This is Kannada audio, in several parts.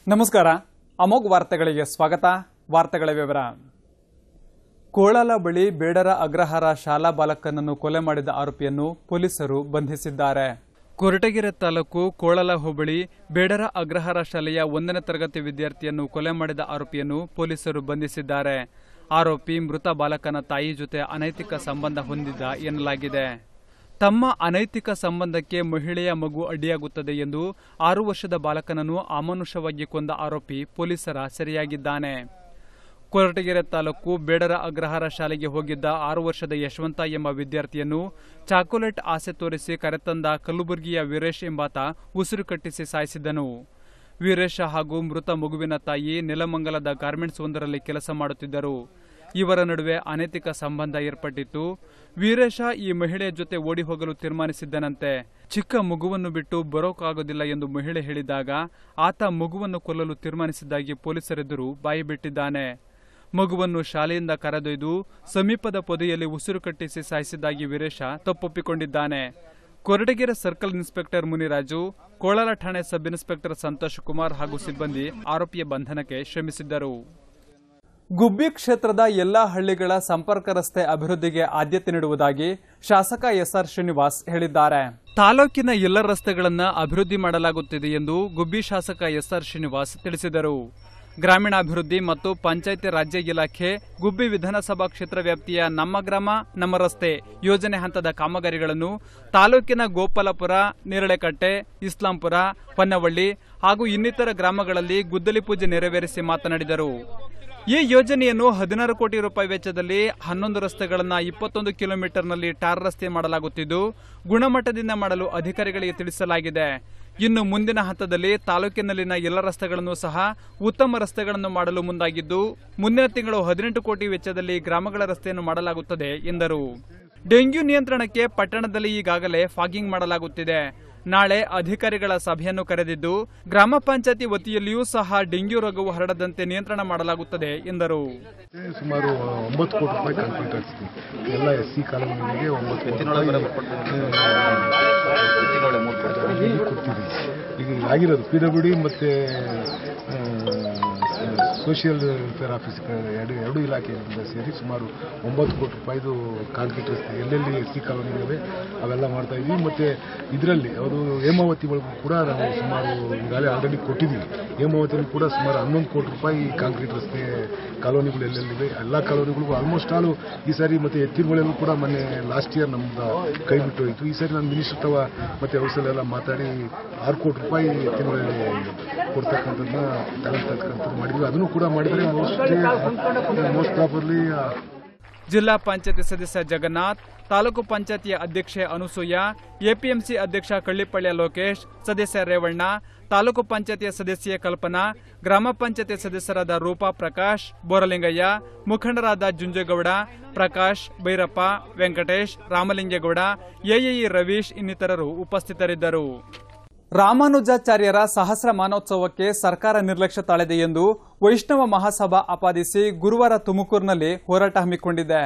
ನಮಸ್ಕಾರ ಅಮೋಘ್ ವಾರ್ತೆಗಳಿಗೆ ಸ್ವಾಗತ ವಾರ್ತೆಗಳ ವಿವರ ಕೋಳಲ ಬಳಿ ಬೇಡರ ಅಗ್ರಹಾರ ಶಾಲಾ ಬಾಲಕನನ್ನು ಕೊಲೆ ಮಾಡಿದ ಆರೋಪಿಯನ್ನು ಪೊಲೀಸರು ಬಂಧಿಸಿದ್ದಾರೆ ಕೊರಟಗೆರೆ ತಾಲೂಕು ಕೋಳಲ ಹೋಬಳಿ ಬೇಡರ ಅಗ್ರಹಾರ ಶಾಲೆಯ ಒಂದನೇ ತರಗತಿ ವಿದ್ಯಾರ್ಥಿಯನ್ನು ಕೊಲೆ ಮಾಡಿದ ಆರೋಪಿಯನ್ನು ಪೊಲೀಸರು ಬಂಧಿಸಿದ್ದಾರೆ ಆರೋಪಿ ಮೃತ ಬಾಲಕನ ತಾಯಿ ಜೊತೆ ಅನೈತಿಕ ಸಂಬಂಧ ಹೊಂದಿದ್ದ ಎನ್ನಲಾಗಿದೆ ತಮ್ಮ ಅನೈತಿಕ ಸಂಬಂಧಕ್ಕೆ ಮಹಿಳೆಯ ಮಗು ಅಡ್ಡಿಯಾಗುತ್ತದೆ ಎಂದು ಆರು ವರ್ಷದ ಬಾಲಕನನ್ನು ಅಮಾನುಷವಾಗಿ ಕೊಂದ ಆರೋಪಿ ಪೊಲೀಸರ ಸೆರೆಯಾಗಿದ್ದಾನೆ ಕೊರಟಗೆರೆ ತಾಲೂಕು ಬೇಡರ ಅಗ್ರಹಾರ ಶಾಲೆಗೆ ಹೋಗಿದ್ದ ಆರು ವರ್ಷದ ಯಶವಂತ ಎಂಬ ವಿದ್ಯಾರ್ಥಿಯನ್ನು ಚಾಕೊಲೇಟ್ ಆಸೆ ತೋರಿಸಿ ಕರೆತಂದ ಕಲಬುರಗಿಯ ವೀರೇಶ್ ಎಂಬಾತ ಉಸಿರು ಕಟ್ಟಿಸಿ ಸಾಯಿಸಿದ್ದನು ವೀರೇಶ ಹಾಗೂ ಮೃತ ಮಗುವಿನ ತಾಯಿ ನೆಲಮಂಗಲದ ಗಾರ್ಮೆಂಟ್ಸ್ ಒಂದರಲ್ಲಿ ಕೆಲಸ ಮಾಡುತ್ತಿದ್ದರು ಇವರ ನಡುವೆ ಅನೈತಿಕ ಸಂಬಂಧ ಏರ್ಪಟ್ಟಿತ್ತು ವೀರೇಶ ಈ ಮಹಿಳೆಯ ಜೊತೆ ಓಡಿ ಹೋಗಲು ತೀರ್ಮಾನಿಸಿದ್ದನಂತೆ ಚಿಕ್ಕ ಮಗುವನ್ನು ಬಿಟ್ಟು ಬರೋಕ್ಕಾಗೋದಿಲ್ಲ ಎಂದು ಮಹಿಳೆ ಹೇಳಿದಾಗ ಆತ ಮಗುವನ್ನು ಕೊಲ್ಲಲು ತೀರ್ಮಾನಿಸಿದ್ದಾಗಿ ಪೊಲೀಸರೆದುರು ಬಾಯಿ ಬಿಟ್ಟಿದ್ದಾನೆ ಮಗುವನ್ನು ಶಾಲೆಯಿಂದ ಕರೆದೊಯ್ದು ಸಮೀಪದ ಪೊದೆಯಲ್ಲಿ ಉಸಿರು ಕಟ್ಟಿಸಿ ಸಾಯಿಸಿದ್ದಾಗಿ ವೀರೇಶ ತಪ್ಪೊಪ್ಪಿಕೊಂಡಿದ್ದಾನೆ ಕೊರಟಗೆರೆ ಸರ್ಕಲ್ ಇನ್ಸ್ಪೆಕ್ಟರ್ ಮುನಿರಾಜು ಕೋಳಲ ಠಾಣೆ ಸಬ್ ಇನ್ಸ್ಪೆಕ್ಟರ್ ಸಂತೋಷ್ ಕುಮಾರ್ ಹಾಗೂ ಸಿಬ್ಬಂದಿ ಆರೋಪಿಯ ಬಂಧನಕ್ಕೆ ಶ್ರಮಿಸಿದ್ದರು ಗುಬ್ಬಿ ಕ್ಷೇತ್ರದ ಎಲ್ಲಾ ಹಳ್ಳಿಗಳ ಸಂಪರ್ಕ ರಸ್ತೆ ಅಭಿವೃದ್ಧಿಗೆ ಆದ್ಯತೆ ನೀಡುವುದಾಗಿ ಶಾಸಕ ಎಸ್ಆರ್ ಶ್ರೀನಿವಾಸ್ ಹೇಳಿದ್ದಾರೆ ತಾಲೂಕಿನ ಎಲ್ಲ ರಸ್ತೆಗಳನ್ನು ಅಭಿವೃದ್ಧಿ ಮಾಡಲಾಗುತ್ತಿದೆ ಎಂದು ಗುಬ್ಬಿ ಶಾಸಕ ಎಸ್ಆರ್ ಶ್ರೀನಿವಾಸ್ ತಿಳಿಸಿದರು ಗ್ರಾಮೀಣಾಭಿವೃದ್ಧಿ ಮತ್ತು ಪಂಚಾಯಿತಿ ರಾಜ್ಯ ಇಲಾಖೆ ಗುಬ್ಬಿ ವಿಧಾನಸಭಾ ಕ್ಷೇತ್ರ ವ್ಯಾಪ್ತಿಯ ನಮ್ಮ ಗ್ರಾಮ ನಮ್ಮ ರಸ್ತೆ ಯೋಜನೆ ಹಂತದ ಕಾಮಗಾರಿಗಳನ್ನು ತಾಲೂಕಿನ ಗೋಪಾಲಪುರ ನೇರಳೆಕಟ್ಟೆ ಇಸ್ಲಾಂಪುರ ಹೊನ್ನವಳ್ಳಿ ಹಾಗೂ ಇನ್ನಿತರ ಗ್ರಾಮಗಳಲ್ಲಿ ಗುದ್ದಲಿ ಪೂಜೆ ನೆರವೇರಿಸಿ ಮಾತನಾಡಿದರು ಈ ಯೋಜನೆಯನ್ನು ಹದಿನಾರು ಕೋಟಿ ರೂಪಾಯಿ ವೆಚ್ಚದಲ್ಲಿ ಹನ್ನೊಂದು ರಸ್ತೆಗಳನ್ನು ಇಪ್ಪತ್ತೊಂದು ಕಿಲೋಮೀಟರ್ನಲ್ಲಿ ಟಾರ್ ರಸ್ತೆ ಮಾಡಲಾಗುತ್ತಿದ್ದು ಗುಣಮಟ್ಟದಿಂದ ಮಾಡಲು ಅಧಿಕಾರಿಗಳಿಗೆ ತಿಳಿಸಲಾಗಿದೆ ಇನ್ನು ಮುಂದಿನ ಹಂತದಲ್ಲಿ ತಾಲೂಕಿನಲ್ಲಿನ ಎಲ್ಲ ರಸ್ತೆಗಳನ್ನು ಸಹ ಉತ್ತಮ ರಸ್ತೆಗಳನ್ನು ಮಾಡಲು ಮುಂದಾಗಿದ್ದು ಮುಂದಿನ ತಿಂಗಳು ಹದಿನೆಂಟು ಕೋಟಿ ವೆಚ್ಚದಲ್ಲಿ ಗ್ರಾಮಗಳ ರಸ್ತೆಯನ್ನು ಮಾಡಲಾಗುತ್ತದೆ ಎಂದರು ಡೆಂಗ್ಯೂ ನಿಯಂತ್ರಣಕ್ಕೆ ಪಟ್ಟಣದಲ್ಲಿ ಈಗಾಗಲೇ ಫಾಗಿಂಗ್ ಮಾಡಲಾಗುತ್ತಿದೆ ನಾಳೆ ಅಧಿಕಾರಿಗಳ ಸಭೆಯನ್ನು ಕರೆದಿದ್ದು ಗ್ರಾಮ ಪಂಚಾಯತಿ ವತಿಯಲ್ಲಿಯೂ ಸಹ ಡೆಂಗ್ಯೂ ರೋಗವು ಹರಡದಂತೆ ನಿಯಂತ್ರಣ ಮಾಡಲಾಗುತ್ತದೆ ಎಂದರು ಸುಮಾರು ಒಂಬತ್ತು ಕೋಟಿ ರೂಪಾಯಿ ಕಾಂಕ್ರೀಟ್ ಹಾಕ್ಸ್ತೀವಿ ಎಲ್ಲ ಎಸ್ ಸಿ ಕಾಲೋನಿಗಳಿಗೆ ಒಂಬತ್ತು ಕೋಟಿ ರೂಪಾಯಿ ಈಗ ಕೊಡ್ತೀವಿ ಈಗ ಈಗ ಆಗಿರೋದು ಪಿ ಡಬ್ಲ್ಯೂ ಡಿ ಮತ್ತು ಸೋಷಿಯಲ್ ವೆಲ್ಫೇರ್ ಆಫೀಸ್ ಎರಡು ಎರಡು ಇಲಾಖೆಯಿಂದ ಸೇರಿ ಸುಮಾರು ಒಂಬತ್ತು ಕೋಟಿ ರೂಪಾಯಿದು ಕಾಂಕ್ರೀಟ್ ರಸ್ತೆ ಎಲ್ಲೆಲ್ಲಿ ಎಸ್ ಸಿ ಕಾಲೋನಿಗಳಿವೆ ಅವೆಲ್ಲ ಮಾಡ್ತಾ ಇದ್ವಿ ಮತ್ತು ಇದರಲ್ಲಿ ಅದು ಹೇಮಾವತಿ ಒಳಗೂ ಕೂಡ ನಾವು ಸುಮಾರು ಈಗಾಗಲೇ ಆಲ್ರೆಡಿ ಕೊಟ್ಟಿದ್ದೀವಿ ಹೇಮಾವತಿಯಲ್ಲಿ ಕೂಡ ಸುಮಾರು ಹನ್ನೊಂದು ಕೋಟಿ ರೂಪಾಯಿ ಕಾಂಕ್ರೀಟ್ ರಸ್ತೆ ಕಾಲೋನಿಗಳು ಎಲ್ಲೆಲ್ಲಿವೆ ಎಲ್ಲ ಕಾಲೋನಿಗಳಿಗೂ ಆಲ್ಮೋಸ್ಟ್ ಆಲು ಈ ಸಾರಿ ಮತ್ತು ಎತ್ತಿನಗಳಲ್ಲೂ ಕೂಡ ಮೊನ್ನೆ ಲಾಸ್ಟ್ ಇಯರ್ ನಮ್ದು ಕೈ ಬಿಟ್ಟು ಹೋಯಿತು ಈ ಸಾರಿ ನಾನು ಮಿನಿಸ್ಟರ್ ತವ ಮತ್ತು ಹೌಸಲ್ಲೆಲ್ಲ ಮಾತಾಡಿ ಆರು ಕೋಟಿ ರೂಪಾಯಿ ಎತ್ತಿನಗಳಲ್ಲಿ ಕೊಡ್ತಕ್ಕಂಥದ್ದನ್ನ ತಗೊಳ್ತಕ್ಕಂಥದ್ದು ಮಾಡಿದ್ವಿ ಅದನ್ನು ಕೂಡ ಮಾಡಿದರೆ ಮೋಸ್ಟ್ಲಿ ಮೋಸ್ಟ್ ಪ್ರಾಪರ್ಲಿ ಜಿಲ್ಲಾ ಪಂಚಾಯತಿ ಸದಸ್ಯ ಜಗನ್ನಾಥ್ ತಾಲೂಕು ಪಂಚಾಯತಿಯ ಅಧ್ಯಕ್ಷೆ ಅನುಸೂಯ ಎಪಿಎಂಸಿ ಅಧ್ಯಕ್ಷ ಕಳ್ಳಿಪಳ್ಳಿಯ ಲೋಕೇಶ್ ಸದಸ್ಯ ರೇವಣ್ಣ ತಾಲೂಕು ಪಂಚಾಯತಿಯ ಸದಸ್ಯೆ ಕಲ್ಪನಾ ಗ್ರಾಮ ಪಂಚಾಯತಿ ಸದಸ್ಯರಾದ ರೂಪಾ ಪ್ರಕಾಶ್ ಬೋರಲಿಂಗಯ್ಯ ಮುಖಂಡರಾದ ಜುಂಜೇಗೌಡ ಪ್ರಕಾಶ್ ಭೈರಪ್ಪ ವೆಂಕಟೇಶ್ ರಾಮಲಿಂಗೇಗೌಡ ಎಇಇ ರವೀಶ್ ಇನ್ನಿತರರು ಉಪಸ್ಥಿತರಿದ್ದರು ರಾಮಾನುಜಾಚಾರ್ಯರ ಸಹಸ್ರ ಮಾನೋತ್ಸವಕ್ಕೆ ಸರ್ಕಾರ ನಿರ್ಲಕ್ಷ್ಯ ತಾಳಿದೆ ಎಂದು ವೈಷ್ಣವ ಮಹಾಸಭಾ ಆಪಾದಿಸಿ ಗುರುವಾರ ತುಮಕೂರಿನಲ್ಲಿ ಹೋರಾಟ ಹಮ್ಮಿಕೊಂಡಿದೆ